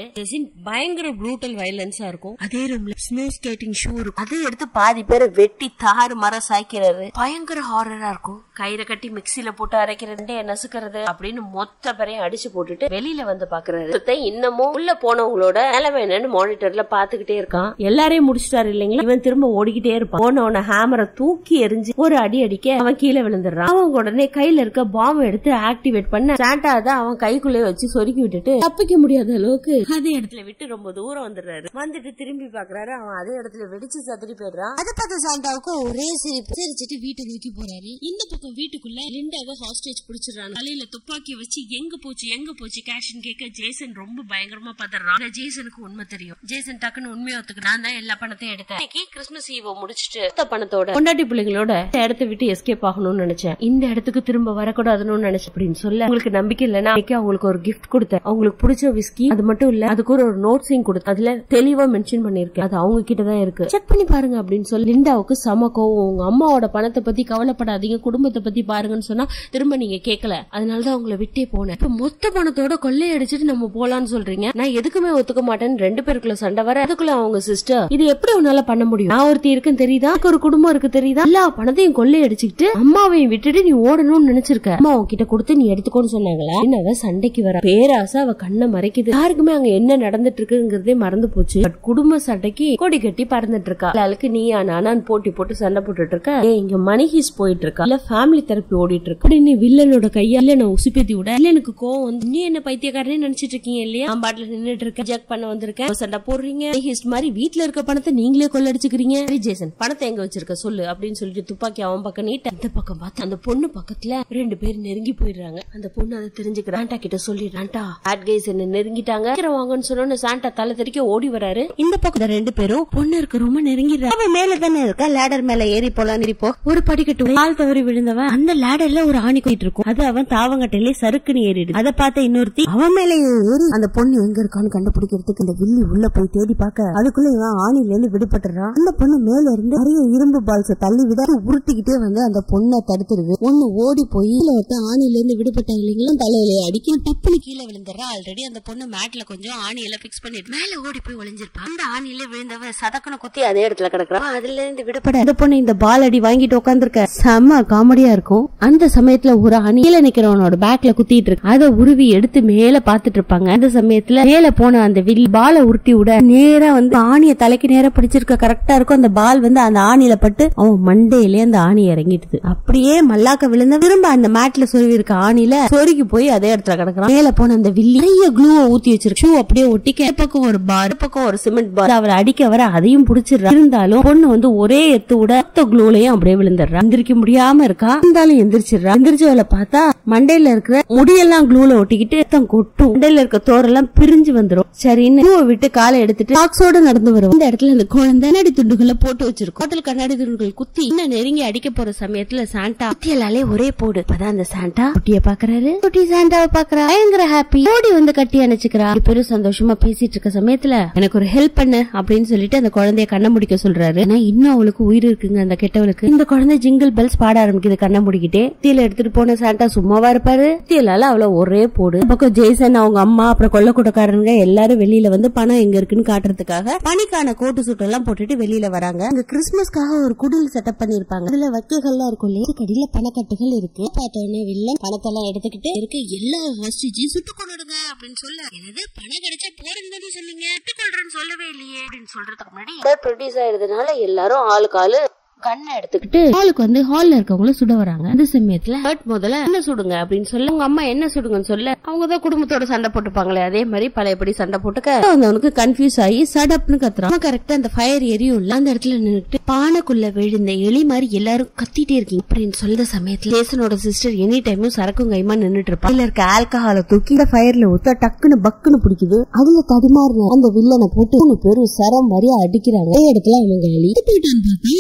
பயங்கர ப்ரூட்டல் வயலன்ஸா இருக்கும் அதே ரூம்ல ஸ்னோ ஸ்கேட்டிங் ஷூ இருக்கும் அதை எடுத்து பாதி பேரை வெட்டி தாறு மர சாய்க்கிறது பயங்கர ஹாரரா இருக்கும் கயிறை கட்டி மிக்சில போட்டு அரைக்கிறது நசுக்கிறது அப்படின்னு மொத்த பேரையும் அடிச்சு போட்டுட்டு வெளியில வந்து பாக்குறாரு ஒருத்தன் இன்னமும் உள்ள போனவங்களோட நிலைமை என்னன்னு மானிட்டர்ல பாத்துக்கிட்டே இருக்கான் எல்லாரையும் முடிச்சிட்டாரு இல்லைங்களா இவன் திரும்ப ஓடிக்கிட்டே இருப்பான் போனவன ஹேமரை தூக்கி எரிஞ்சு ஒரு அடி அடிக்க அவன் கீழே விழுந்துடுறான் அவன் உடனே கையில இருக்க பாம்பை எடுத்து ஆக்டிவேட் பண்ண சாண்டா தான் அவன் கைக்குள்ளே வச்சு சொருக்கி விட்டுட்டு தப்பிக்க முடியாத அளவுக்கு அதே இடத்துல விட்டு ரொம்ப தூரம் வந்துடுறாரு வந்துட்டு திரும்பி பாக்குறாரு அவன் அதே இடத்துல வெடிச்சு சதுரி போயிடுறான் அதை பார்த்த சாண்டாவுக்கு ஒரே சிரிப்பு சிரிச்சிட்டு வீட்டை நோக்கி போறாரு இந்த பக்கம் வீட்டுக்குள்ள லிண்டாவை ஹாஸ்டேஜ் பிடிச்சிடறாங்க தலையில துப்பாக்கி வச்சு எங்க போச்சு எங்க போச்சு கேஷன் கேட்க ஜேசன் ரொம்ப பயங்கரமா பதறான் ஆனா ஜேசனுக்கு உண்மை தெரியும் ஜேசன் டக்குன்னு உண்மையை ஒத்துக்கு நான் தான் எல்லா பணத்தையும் எடுத்தேன் இன்னைக்கு கிறிஸ்துமஸ் ஈவோ முடிச்சிட்டு மொத்த பணத்தோட கொண்டாட்டி பிள்ளைங்களோட இந்த இடத்த விட்டு எஸ்கேப் ஆகணும்னு நினைச்சேன் இந்த இடத்துக்கு திரும்ப வரக்கூடாதுன்னு நினைச்சேன் அப்படின்னு சொல்ல உங்களுக்கு நம்பிக்கை இல்லைன்னா அன்னைக்கு அவங்களுக்கு ஒரு கிஃப்ட் கொடுத்தேன் அவங்களுக்கு பிடிச்ச விஸ்கி அது மட்டும் இல்ல அதுக்கு ஒரு நோட்ஸையும் கொடுத்தேன் அதுல தெளிவா மென்ஷன் பண்ணிருக்கேன் அது அவங்க கிட்ட தான் இருக்கு செக் பண்ணி பாருங்க அப்படின்னு சொல்லி லிண்டாவுக்கு சம கோவம் உங்க அம்மாவோட பணத்தை பத்தி கவலைப்படாதீங்க குடும்பத்தை பத்தி பாருங்கன்னு சொன்னா திரும்ப நீங்க கேட்கல அதனாலதான் அவங்கள விட்டே போனேன் இப்ப மொத்த பணத்தோட கொள்ளையடிச்சிட்டு நம்ம போலான்னு சொல்றீங்க நான் எதுக்குமே ஒத்துக்க மாட்டேன்னு ரெண்டு பேருக்குள்ள சண்டை வர அதுக்குள்ள அவங்க சிஸ்டர் இது எப்படி உன்னால பண்ண முடியும் நான் ஒருத்தி இருக்குன்னு தெரியுதா எனக்கு ஒரு குடும்பம் இருக்கு தெரியுதா எல்லா பணத்தையும் கொள்ளையடிச்சுக்கிட்டு அம்மாவையும் விட்டுட்டு நீ ஓடணும்னு நினைச்சிருக்க அம்மா உன்கிட்ட கொடுத்து நீ எடுத்துக்கோன்னு சொன்னாங்களா அவ சண்டைக்கு வர பேராசை அவ கண்ணை மறைக்குது யாருக்குமே அங்க என்ன நடந்துட்டு இருக்குங்கிறதே மறந்து போச்சு பட் குடும்ப சண்டைக்கு கொடி கட்டி பறந்துட்டு இருக்கா ஆளுக்கு நீ நானான்னு போட்டி போட்டு சண்டை போட்டுட்டு இருக்க ஏன் இங்க மணி ஹீஸ் போயிட்டு இருக்கா இல்ல ஃபேமிலி தெரப்பி ஓடிட்டு இருக்கு அப்படின்னு வில்லனோட கையா இல்ல நான் உசுப்பேத்தி விட இல்ல எனக்கு கோவம் வந்து நீ என்ன பைத்தியக்காரனே நினைச்சிட்டு இருக்கீங்க இல்லையா நான் பாட்டுல நின்னுட்டு இருக்கேன் ஜெக் பண்ண வந்திருக்கேன் சண்டை போடுறீங்க ஹீஸ் மாதிரி வீட்ல இருக்க பணத்தை நீங்களே கொள்ளடிச்சுக்கிறீங்க சரி ஜேசன் பணத்தை எங்க வச்சிருக்க சொல்லு அப்படின்னு சொல்லிட்டு துப்பாக்கி அவன் பக்கம் நீட்ட இந்த பக்கம் பார்த்து அந்த பொண்ணு பக்கத்துல ரெண்டு பேர் நெருங்கி போயிடுறாங்க அந்த பொண்ணு அதை தெரிஞ்சுக்கிறான்டா கிட்ட சொல்லிடுறான்டா பேட் கைஸ் என்ன நெருங்கிட்டாங்க சீக்கிரம் வாங்கன்னு சொன்னோன்னு சாண்டா தலை தெறிக்க ஓடி வராரு இந்த பக்கம் இந்த ரெண்டு பேரும் பொண்ணு இருக்க ரொம்ப நெருங்கிடுறாங்க அவன் மேல தானே இருக்கா லேடர் மேல ஏறி போலாம் இப்போ ஒரு படிக்கட்டு கால் தவறி விழுந்தவன் அந்த லேடர்ல ஒரு ஆணி போயிட்டு இருக்கும் அது அவன் தாவங்கட்டையிலே சறுக்குன்னு ஏறிடு அதை பார்த்த இன்னொருத்தி அவன் மேல ஏறி அந்த பொண்ணு எங்க இருக்கான்னு கண்டுபிடிக்கிறதுக்கு இந்த வில்லி உள்ள போய் தேடி பார்க்க அதுக்குள்ள இவன் ஆணில இருந்து விடுபட்டுறான் அந்த பொண்ணு மேல இருந்து நிறைய இரும்பு பால்ஸ் தள்ளி விட உருட்டிக்கிட்டே வந்து அந்த பொண்ணை தடுத்துருது ஒண்ணு ஓடி போய் கீழே ஒருத்த ஆணில இருந்து விடுபட்டாங்க இல்லைங்களா தலையில அடிக்க டப்புனு கீழே விழுந்துடுறா ஆல்ரெடி அந்த பொண்ணு மேட்ல கொஞ்சம் ஆணியில பிக்ஸ் பண்ணிட்டு மேல ஓடி போய் ஒளிஞ்சிருப்பா அந்த ஆணியில விழுந்தவ சதக்கன குத்தி அதே இடத்துல கிடக்குறா அதுல இருந்து விடுபட அந்த பொண்ணு இந்த பால் அடி வாங்கிட்டு உட்காந்துருக்க செம்ம காமெடியா இருக்கும் அந்த சமயத்துல ஒரு அணி கீழே நிக்கிறவனோட பேக்ல குத்திட்டு இருக்கு அதை உருவி எடுத்து மேல பாத்துட்டு இருப்பாங்க அந்த சமயத்துல மேல போன அந்த வில் பாலை உருட்டி விட நேரா வந்து ஆணிய தலைக்கு நேரா பிடிச்சிருக்க கரெக்டா இருக்கும் அந்த பால் வந்து அந்த ஆணியில பட்டு அவன் மண்டையிலே அந்த ஆணி இறங்கிடுது அப்படியே மல்லாக்க விழுந்த திரும்ப அந்த மேட்ல சொருவி இருக்க ஆணில சொருகி போய் அதே இடத்துல கிடக்குறான் மேல போன அந்த வில்லி நிறைய க்ளூவை ஊத்தி வச்சிருக்கு ஷூ அப்படியே ஒட்டிக்க இந்த பக்கம் ஒரு பார் பக்கம் ஒரு சிமெண்ட் பார் அவரை அடிக்க வர அதையும் புடிச்சிடுறா இருந்தாலும் பொண்ணு வந்து ஒரே எத்து விட க்ளூலையும் அப்படியே விழுந்துடுறா எந்திரிக்க முடியாம இருக்கா இருந்தாலும் எந்திரிச்சிடுறா எந்திரிச்சவளை பார்த்தா மண்டையில இருக்கிற முடியெல்லாம் க்ளூல ஒட்டிக்கிட்டு ரத்தம் கொட்டும் மண்டையில இருக்க தோரெல்லாம் பிரிஞ்சு வந்துரும் சரின்னு க்ளூவை விட்டு காலை எடுத்துட்டு பாக்ஸோட நடந்து வரும் இந்த இடத்துல அந்த குழந்தை கண்ணாடி துண்டுகளை போட்டு வச்சிருக்கும் ஹோட்டல் கண்ணாடி துண்டுகள் குத்தி இன்னும் நெருங்கி அடிக்க போற சமயத்துல சாண்டா குத்தியலாலே ஒரே போடு அப்பதான் அந்த சாண்டா குட்டிய பாக்குறாரு குட்டி சாண்டாவை பாக்குறா பயங்கர ஹாப்பி ஓடி வந்து கட்டி அணைச்சுக்கிறா ரெண்டு பேரும் சந்தோஷமா பேசிட்டு இருக்க சமயத்துல எனக்கு ஒரு ஹெல்ப் பண்ணு அப்படின்னு சொல்லிட்டு அந்த குழந்தைய கண்ண முடிக்க சொல்றாரு ஆனா இன்னும் அவளுக்கு உயிர் இருக்குங்க அந்த கெட்டவளுக்கு இந்த குழந்தை ஜிங்கிள் பெல்ஸ் பாட ஆரம்பிக்குது கண்ண முடிக்கிட்டே தீல எடுத்துட்டு போன சாண்டா சும்மாவா இருப்பாரு தீலால அவள ஒரே போடு இந்த பக்கம் ஜேசன் அவங்க அம்மா அப்புறம் கொல்ல கூட்டக்காரங்க எல்லாரும் வெளியில வந்து பணம் எங்க இருக்குன்னு காட்டுறதுக்காக பணிக்கான கோட்டு சூட் எல்லாம் போட்டுட்டு வெளியில வராங்க அங்க கிறிஸ்துமஸ்க்காக ஒரு குடில் செட்டப் பண்ணிருப்பாங்க அதுல வைக்கைகள்லாம் இருக்கும் இல்லையா கடியில பணக்கட்டுகள் இருக்கு பார்த்தோன்னே வில்லன் பணத்தெல்லாம் எடுத்துக்கிட்டு இருக்க எல்லா ஹாஸ்டேஜையும் சுட்டு கொண்டுடுங்க அப்படின்னு சொல்ல என்னது பணம் கிடைச்சா போறேன்னு தானே சொன்னீங்க சுட்டு கொள்றேன்னு சொல்லவே இல்லையே அப்படின்னு சொல்றதுக்கு முன்னாடி ப்ரொடியூஸ் ஆயிருந்தனால எல்லாரும் ஆளுக்கு ஆளு கண்ணை எடுத்துக்கிட்டு ஹாலுக்கு வந்து ஹால்ல இருக்கவங்கள சுட வராங்க அந்த சமயத்துல ஹர்ட் முதல்ல என்ன சுடுங்க அப்படின்னு சொல்ல உங்க அம்மா என்ன சுடுங்கன்னு சொல்ல அவங்க தான் குடும்பத்தோட சண்டை போட்டுப்பாங்களே அதே மாதிரி பழையபடி சண்டை போட்டுக்க அவனுக்கு கன்ஃபியூஸ் ஆகி சடப்னு கத்துறான் கரெக்டா அந்த ஃபயர் எரியும் இல்ல அந்த இடத்துல நின்னுட்டு பானைக்குள்ள விழுந்த எலி மாதிரி எல்லாரும் கத்திட்டே இருக்கீங்க அப்படின்னு சொல்ற சமயத்துல ஜேசனோட சிஸ்டர் எனி டைமும் சரக்கும் கைமா நின்னுட்டு இருப்பா இதுல இருக்க ஆல்கஹால தூக்கி இந்த ஃபயர்ல ஊத்த டக்குன்னு பக்குன்னு பிடிக்குது அதுல தடுமாறின அந்த வில்லனை போட்டு மூணு பேரும் சரம் மாதிரி அடிக்கிறாங்க அதே இடத்துல அவங்க அழி போயிட்டான்னு பார்த்தா திரும்பி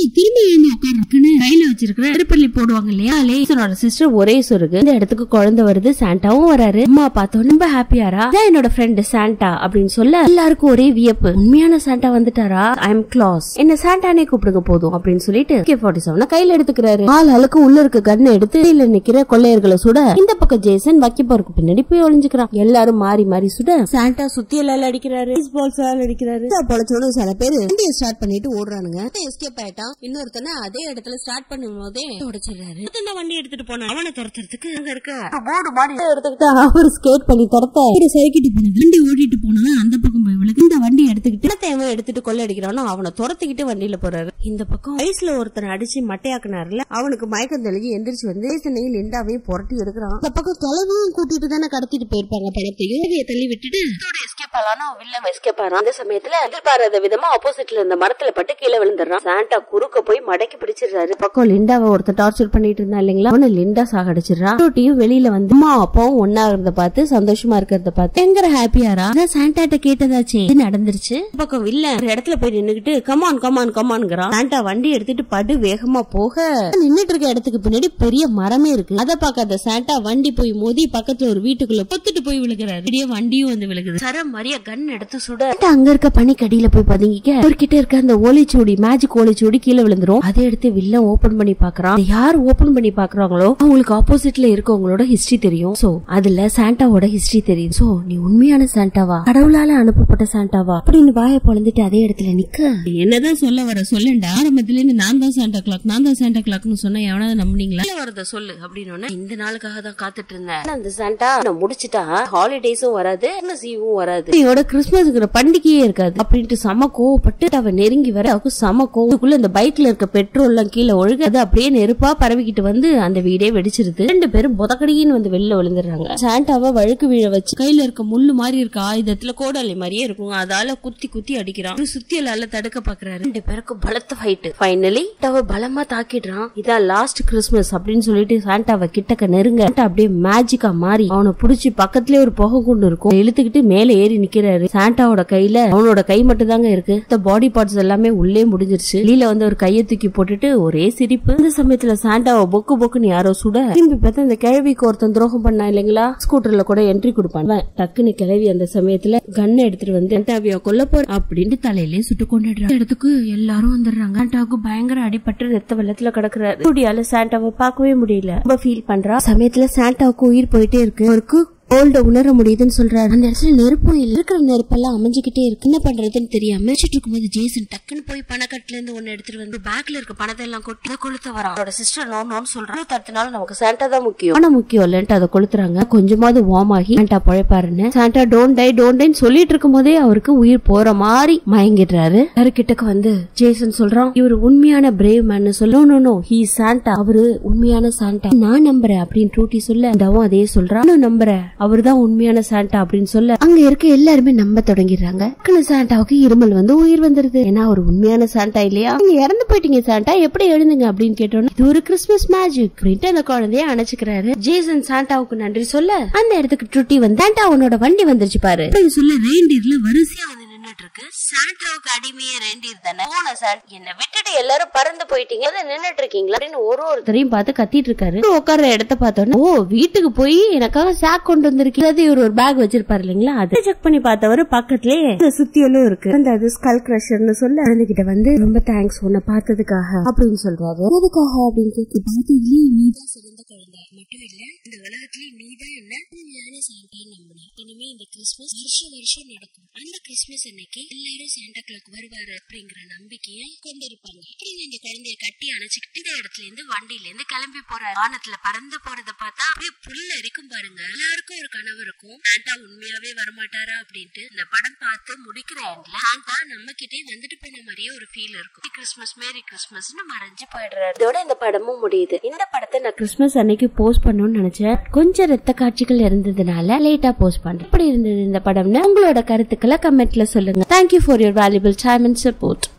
எழுந்து உட்கார்றதுக்குன்னு கையில வச்சிருக்கிற திருப்பள்ளி போடுவாங்க இல்லையா லேசனோட சிஸ்டர் ஒரே சொருக்கு இந்த இடத்துக்கு குழந்தை வருது சாண்டாவும் வராரு அம்மா பார்த்தோம் ரொம்ப ஹாப்பியாரா இதான் என்னோட ஃப்ரெண்ட் சாண்டா அப்படின்னு சொல்ல எல்லாருக்கும் ஒரே வியப்பு உண்மையான சாண்டா வந்துட்டாரா ஐ எம் கிளாஸ் என்ன சாண்டானே கூப்பிடுங்க போதும் அப்படின்னு சொல்லிட்டு கே ஃபார்ட்டி செவன் கையில எடுத்துக்கிறாரு ஆள் ஆளுக்கு உள்ள இருக்க கண்ணை எடுத்து கீழ நிக்கிற கொள்ளையர்களை சுட இந்த பக்கம் ஜேசன் வக்கிப்போருக்கு பின்னாடி போய் ஒளிஞ்சுக்கிறான் எல்லாரும் மாறி மாறி சுட சாண்டா சுத்தி எல்லாம் அடிக்கிறாரு பால்ஸ் எல்லாம் அடிக்கிறாரு பொழைச்சோட சில பேர் வண்டியை ஸ்டார்ட் பண்ணிட்டு ஓடுறானுங்க எஸ்கேப் ஆயிட்டான் இன்னொருத்தனை அதே இடத்துல ஸ்டார்ட் பண்ணும் போதே உடைச்சிடுறாரு இந்த வண்டி எடுத்துட்டு போன அவனை துரத்துறதுக்கு அங்க இருக்க போர்டு மாதிரி எடுத்துக்கிட்டு அவர் ஸ்கேட் பண்ணி துரத்த இப்படி சறுக்கிட்டு போன வண்டி ஓட்டிட்டு போனவன் அந்த பக்கம் போய் விழுது இந்த வண்டி எடுத்துக்கிட்டு தேவை எடுத்துட்டு கொள்ள அடிக்கிறானோ அவனை துரத்திக்கிட்டு வண்டியில போறாரு இந்த பக்கம் வயசுல ஒருத்தனை அடிச்சு மட்டையாக்குனாருல அவனுக்கு மயக்கம் தெளிஞ்சு எந்திரிச்சு வந்து சேசனையும் லிண்டாவையும் புரட்டி எடுக்கிறான் இந்த பக்கம் தொலைவும் கூட்டிட்டு தானே கடத்திட்டு போயிருப்பாங்க படத்தையும் இதைய தள்ளி விட்டுட்டு எஸ்கேப் ஆகலாம் வில்லம் எஸ்கேப் ஆகிறான் அந்த சமயத்துல எதிர்பாராத விதமா ஆப்போசிட்ல இருந்த மரத்துல பட்டு கீழே விழுந்துடுறான் சாண்டா குறுக்க போய் மடக்கி பிடிச்சிடுறாரு பக்கம் லிண்டாவை ஒருத்தர் டார்ச்சர் பண்ணிட்டு இருந்தா இல்லைங்களா அவனை லிண்டா சாகடிச்சிடுறான் டோட்டியும் வெளியில வந்து அம்மா அப்பாவும் ஒன்னா இருந்த பார்த்து சந்தோஷமா இருக்கிறத பார்த்து எங்கிற ஹாப்பியாரா அதான் சாண்டாட்ட கேட்டதாச்சே இது நடந்துருச்சு இந்த பக்கம் வில்ல ஒரு இடத்துல போய் நின்னுகிட்டு கமான் கமான் கமான்ங்கிறான் சாண்டா வண்டி எடுத்துட்டு படு வேகமா போக நின்னுட்டு இருக்க இடத்துக்கு பின்னாடி பெரிய மரமே இருக்கு அத பார்க்காத சாண்டா வண்டி போய் மோதி பக்கத்துல ஒரு வீட்டுக்குள்ள பொத்துட்டு போய் விழுகிறாரு பெரிய வண்டியும் வந்து விழுகுது சர மரிய கன் எடுத்து சுட சாண்டா அங்க இருக்க பனிக்கடியில போய் பதுங்கிக்க அவர்கிட்ட இருக்க அந்த ஓலைச்சூடி மேஜிக் ஓலைச்சூடி கீழே விழுந்துரும் அதை எடுத்து வில்ல ஓபன் பண்ணி பாக்குறான் அதை யார் ஓபன் பண்ணி பாக்குறாங்களோ அவங்களுக்கு ஆப்போசிட்ல இருக்கவங்களோட ஹிஸ்டரி தெரியும் சோ அதுல சாண்டாவோட ஹிஸ்டரி தெரியும் சோ நீ உண்மையான சாண்டாவா கடவுளால அனுப்பப்பட்ட சாண்டாவா அப்படின்னு வாயை பொழந்துட்டு அதே இடத்துல நிக்க என்னதான் சொல்ல வர சொல்லுண்டா ஆரம்பத்துல இருந்து நான் தான் சாண்டா கிளாக் நான் தான் சாண்டா கிளாக்னு சொன்னா எவனாவது நம்புனீங்களா இல்ல வரத சொல்லு அப்படின்னு இந்த நாளுக்காக தான் காத்துட்டு இருந்தேன் ஆனா அந்த சாண்டா நான் முடிச்சிட்டா ஹாலிடேஸும் வராது கிறிஸ்மஸ் ஈவும் வராது இதோட கிறிஸ்மஸ்ங்கிற பண்டிகையே இருக்காது அப்படின்ட்டு செம கோவப்பட்டு அவ நெருங்கி வர அவருக்கு செம கோவத்துக்குள்ள இந்த பைக்ல இருக்க பெட்ரோல் எல்லாம் கீழே ஒழுக அது அப்படியே நெருப்பா பரவிக்கிட்டு வந்து அந்த வீடே வெடிச்சிருது ரெண்டு பேரும் புதக்கடின்னு வந்து வெளில விழுந்துடுறாங்க சாண்டாவை வழுக்கு வீழ வச்சு கையில இருக்க முள்ளு மாதிரி இருக்க ஆயுதத்துல கோடாலி மாதிரியே இருக்கும் அதால குத்தி குத்தி அடிக்கிறான் இவரு சுத்தியலால தடுக்க பாக்குறாரு ரெண்டு பேருக்கும் பலத்த ஃபைட் ஃபைனலி அவ பலமா தாக்கிடுறான் இதான் லாஸ்ட் கிறிஸ்மஸ் அப்படின்னு சொல்லிட்டு சாண்டாவை கிட்டக்க நெருங்க சாண்டா அப்படியே மேஜிக்கா மாறி அவனை புடிச்சு பக்கத்துலயே ஒரு புகை குண்டு இருக்கும் இழுத்துக்கிட்டு மேல ஏறி நிக்கிறாரு சாண்டாவோட கையில அவனோட கை மட்டும் தாங்க இருக்கு இந்த பாடி பார்ட்ஸ் எல்லாமே உள்ளே முடிஞ்சிருச்சு வெளியில வந்து ஒரு கையை தூக்கி போட்டுட்டு ஒரே சிரிப்பு இந்த சமயத்துல சாண்டாவை பொக்கு பொக்குன்னு யாரோ சுட திரும்பி பார்த்தா இந்த கிழவிக்கு ஒருத்தன் துரோகம் பண்ணா இல்லைங்களா ஸ்கூட்டர்ல கூட என்ட்ரி கொடுப்பான் அவன் டக்குன்னு கிழவி அந்த சமயத்துல கன் எடுத்துட்டு வந்து சாண்டாவியா கொல்ல போற அப்படின்ட்டு தலையிலே சுட்டு கொண்டுடுறாங்க இடத்துக்கு எல்லாரும் வந்துடுறாங்க சாண்டாவுக்கு பயங்கர அடிபட்டு ரத்த வெள்ளத்துல கிடக்குறாரு ஸ்டூடியோல சாண்டாவை பார்க்கவே முடியல ரொம்ப ஃபீல் பண்றா சமயத்துல சாண்டாவுக்கு உயிர் போயிட்டே இருக்கு அவருக்கு கோல்ட உணர முடியுதுன்னு சொல்றாரு அந்த இடத்துல நெருப்பும் இல்ல இருக்கிற நெருப்பெல்லாம் அமைஞ்சுக்கிட்டே இருக்கு என்ன பண்றதுன்னு தெரியாம வச்சுட்டு இருக்கும்போது ஜேசன் டக்குன்னு போய் பணக்கட்டுல இருந்து ஒண்ணு எடுத்துட்டு வந்து பேக்ல இருக்க பணத்தை எல்லாம் கொட்டி அதை கொளுத்த வரான் அவரோட சிஸ்டர் நோ நோன்னு சொல்றான் தடுத்தனால நமக்கு சாண்டா தான் முக்கியம் ஆனா முக்கியம் இல்லன்ட்டு அதை கொளுத்துறாங்க கொஞ்சமாவது வார்ம் ஆகி சாண்டா பழைப்பாருன்னு சாண்டா டோன்ட் டை டோன்ட் டைன்னு சொல்லிட்டு இருக்கும் போதே அவருக்கு உயிர் போற மாதிரி மயங்கிடுறாரு யாரு கிட்டக்கு வந்து ஜேசன் சொல்றான் இவர் உண்மையான பிரேவ் மேன் சொல்ல நோ நோ ஹீ சாண்டா அவரு உண்மையான சாண்டா நான் நம்புறேன் அப்படின்னு டூட்டி சொல்ல டவும் அதே சொல்றான் நான் நம்புறேன் அவர்தான் உண்மையான சாண்டா அப்படின்னு சொல்ல அங்க இருக்க எல்லாருமே நம்ப தொடங்கிடுறாங்க டக்குனு சாண்டாவுக்கு இருமல் வந்து உயிர் வந்துருது ஏன்னா அவர் உண்மையான சாண்டா இல்லையா நீங்க இறந்து போயிட்டீங்க சாண்டா எப்படி எழுதுங்க அப்படின்னு கேட்டோன்னு இது ஒரு கிறிஸ்துமஸ் மேஜிக் அப்படின்ட்டு அந்த குழந்தைய அணைச்சுக்கிறாரு ஜேசன் சாண்டாவுக்கு நன்றி சொல்ல அந்த இடத்துக்கு ட்ருட்டி வந்து சாண்டா உன்னோட வண்டி வந்துருச்சு பாரு அப்படின்னு சொல்ல ரெயின்டீர்ல வரிசையா வந்து நின்னுட்டு இருக்கு சாண்டாவுக்கு அடிமையே ரெயின்டீர் தானே போன சாண்ட் என்ன விட்டுட்டு எல்லாரும் பறந்து போயிட்டீங்க அதை நின்னுட்டு இருக்கீங்களா அப்படின்னு ஒரு ஒருத்தரையும் பார்த்து கத்திட்டு இருக்காரு உட்கார்ற இடத்த பார்த்தோன்னா ஓ வீட்டுக்கு போய் எனக்காக சாக் கொண்டு வந்திருக்கீங்க அது இவர் ஒரு பேக் வச்சிருப்பாரு இல்லைங்களா அதை செக் பண்ணி பார்த்தவரு பக்கத்துலயே இந்த சுத்தியலும் இருக்கு அந்த அது ஸ்கல் கிரஷர்னு சொல்ல குழந்தைகிட்ட வந்து ரொம்ப தேங்க்ஸ் உன்னை பார்த்ததுக்காக அப்படின்னு சொல்றாரு எதுக்காக அப்படின்னு கேட்டு பார்த்ததுலயே நீதான் சிறந்த குழந்தை மட்டும் இல்ல இந்த உலகத்திலேயே நீதான் என்ன உண்மையான சாண்டான்னு நம்பினேன் இனிமே இந்த கிறிஸ்துமஸ் வருஷம் வருஷம் நடக்கும் அந்த கிறிஸ்துமஸ் அன்னைக்கு எல்லாரும் சாண்டா கிளாக் வருவாரு அப்படிங்கிற நம்பிக்கைய கொண்டிருப்பாங்க அப்படின்னு இந்த குழந்தைய கட்டி அணைச்சுக்கிட்டு இந்த இடத்துல இருந்து வண்டியில இருந்து கிளம்பி போறாரு வானத்துல பறந்து போறத பார்த்தா அப்படியே புல்ல இருக்கும் பாருங்க எல்லாருக்கும் ஒரு கனவு இருக்கும் சாண்டா உண்மையாவே வரமாட்டாரா அப்படின்ட்டு இந்த படம் பார்த்து முடிக்கிற எண்ட்ல சாண்டா நம்ம கிட்டே வந்துட்டு போன மாதிரியே ஒரு ஃபீல் இருக்கும் கிறிஸ்துமஸ் மேரி கிறிஸ்துமஸ்னு மறைஞ்சு போயிடுறாரு இதோட இந்த படமும் முடியுது இந்த படத்தை நான் கிறிஸ்துமஸ் அன்னைக்கு போஸ்ட் பண்ணணும்னு நினைச்சேன் கொஞ்சம் ரத்த காட்சிகள் இருந்ததுனால லேட்டா போஸ்ட் பண்றேன் எப்படி இருந்தது இந்த படம்னு உங்களோட கருத்துக்களை கமெண்ட்ல சொல்லுங்க thank you for your valuable time and support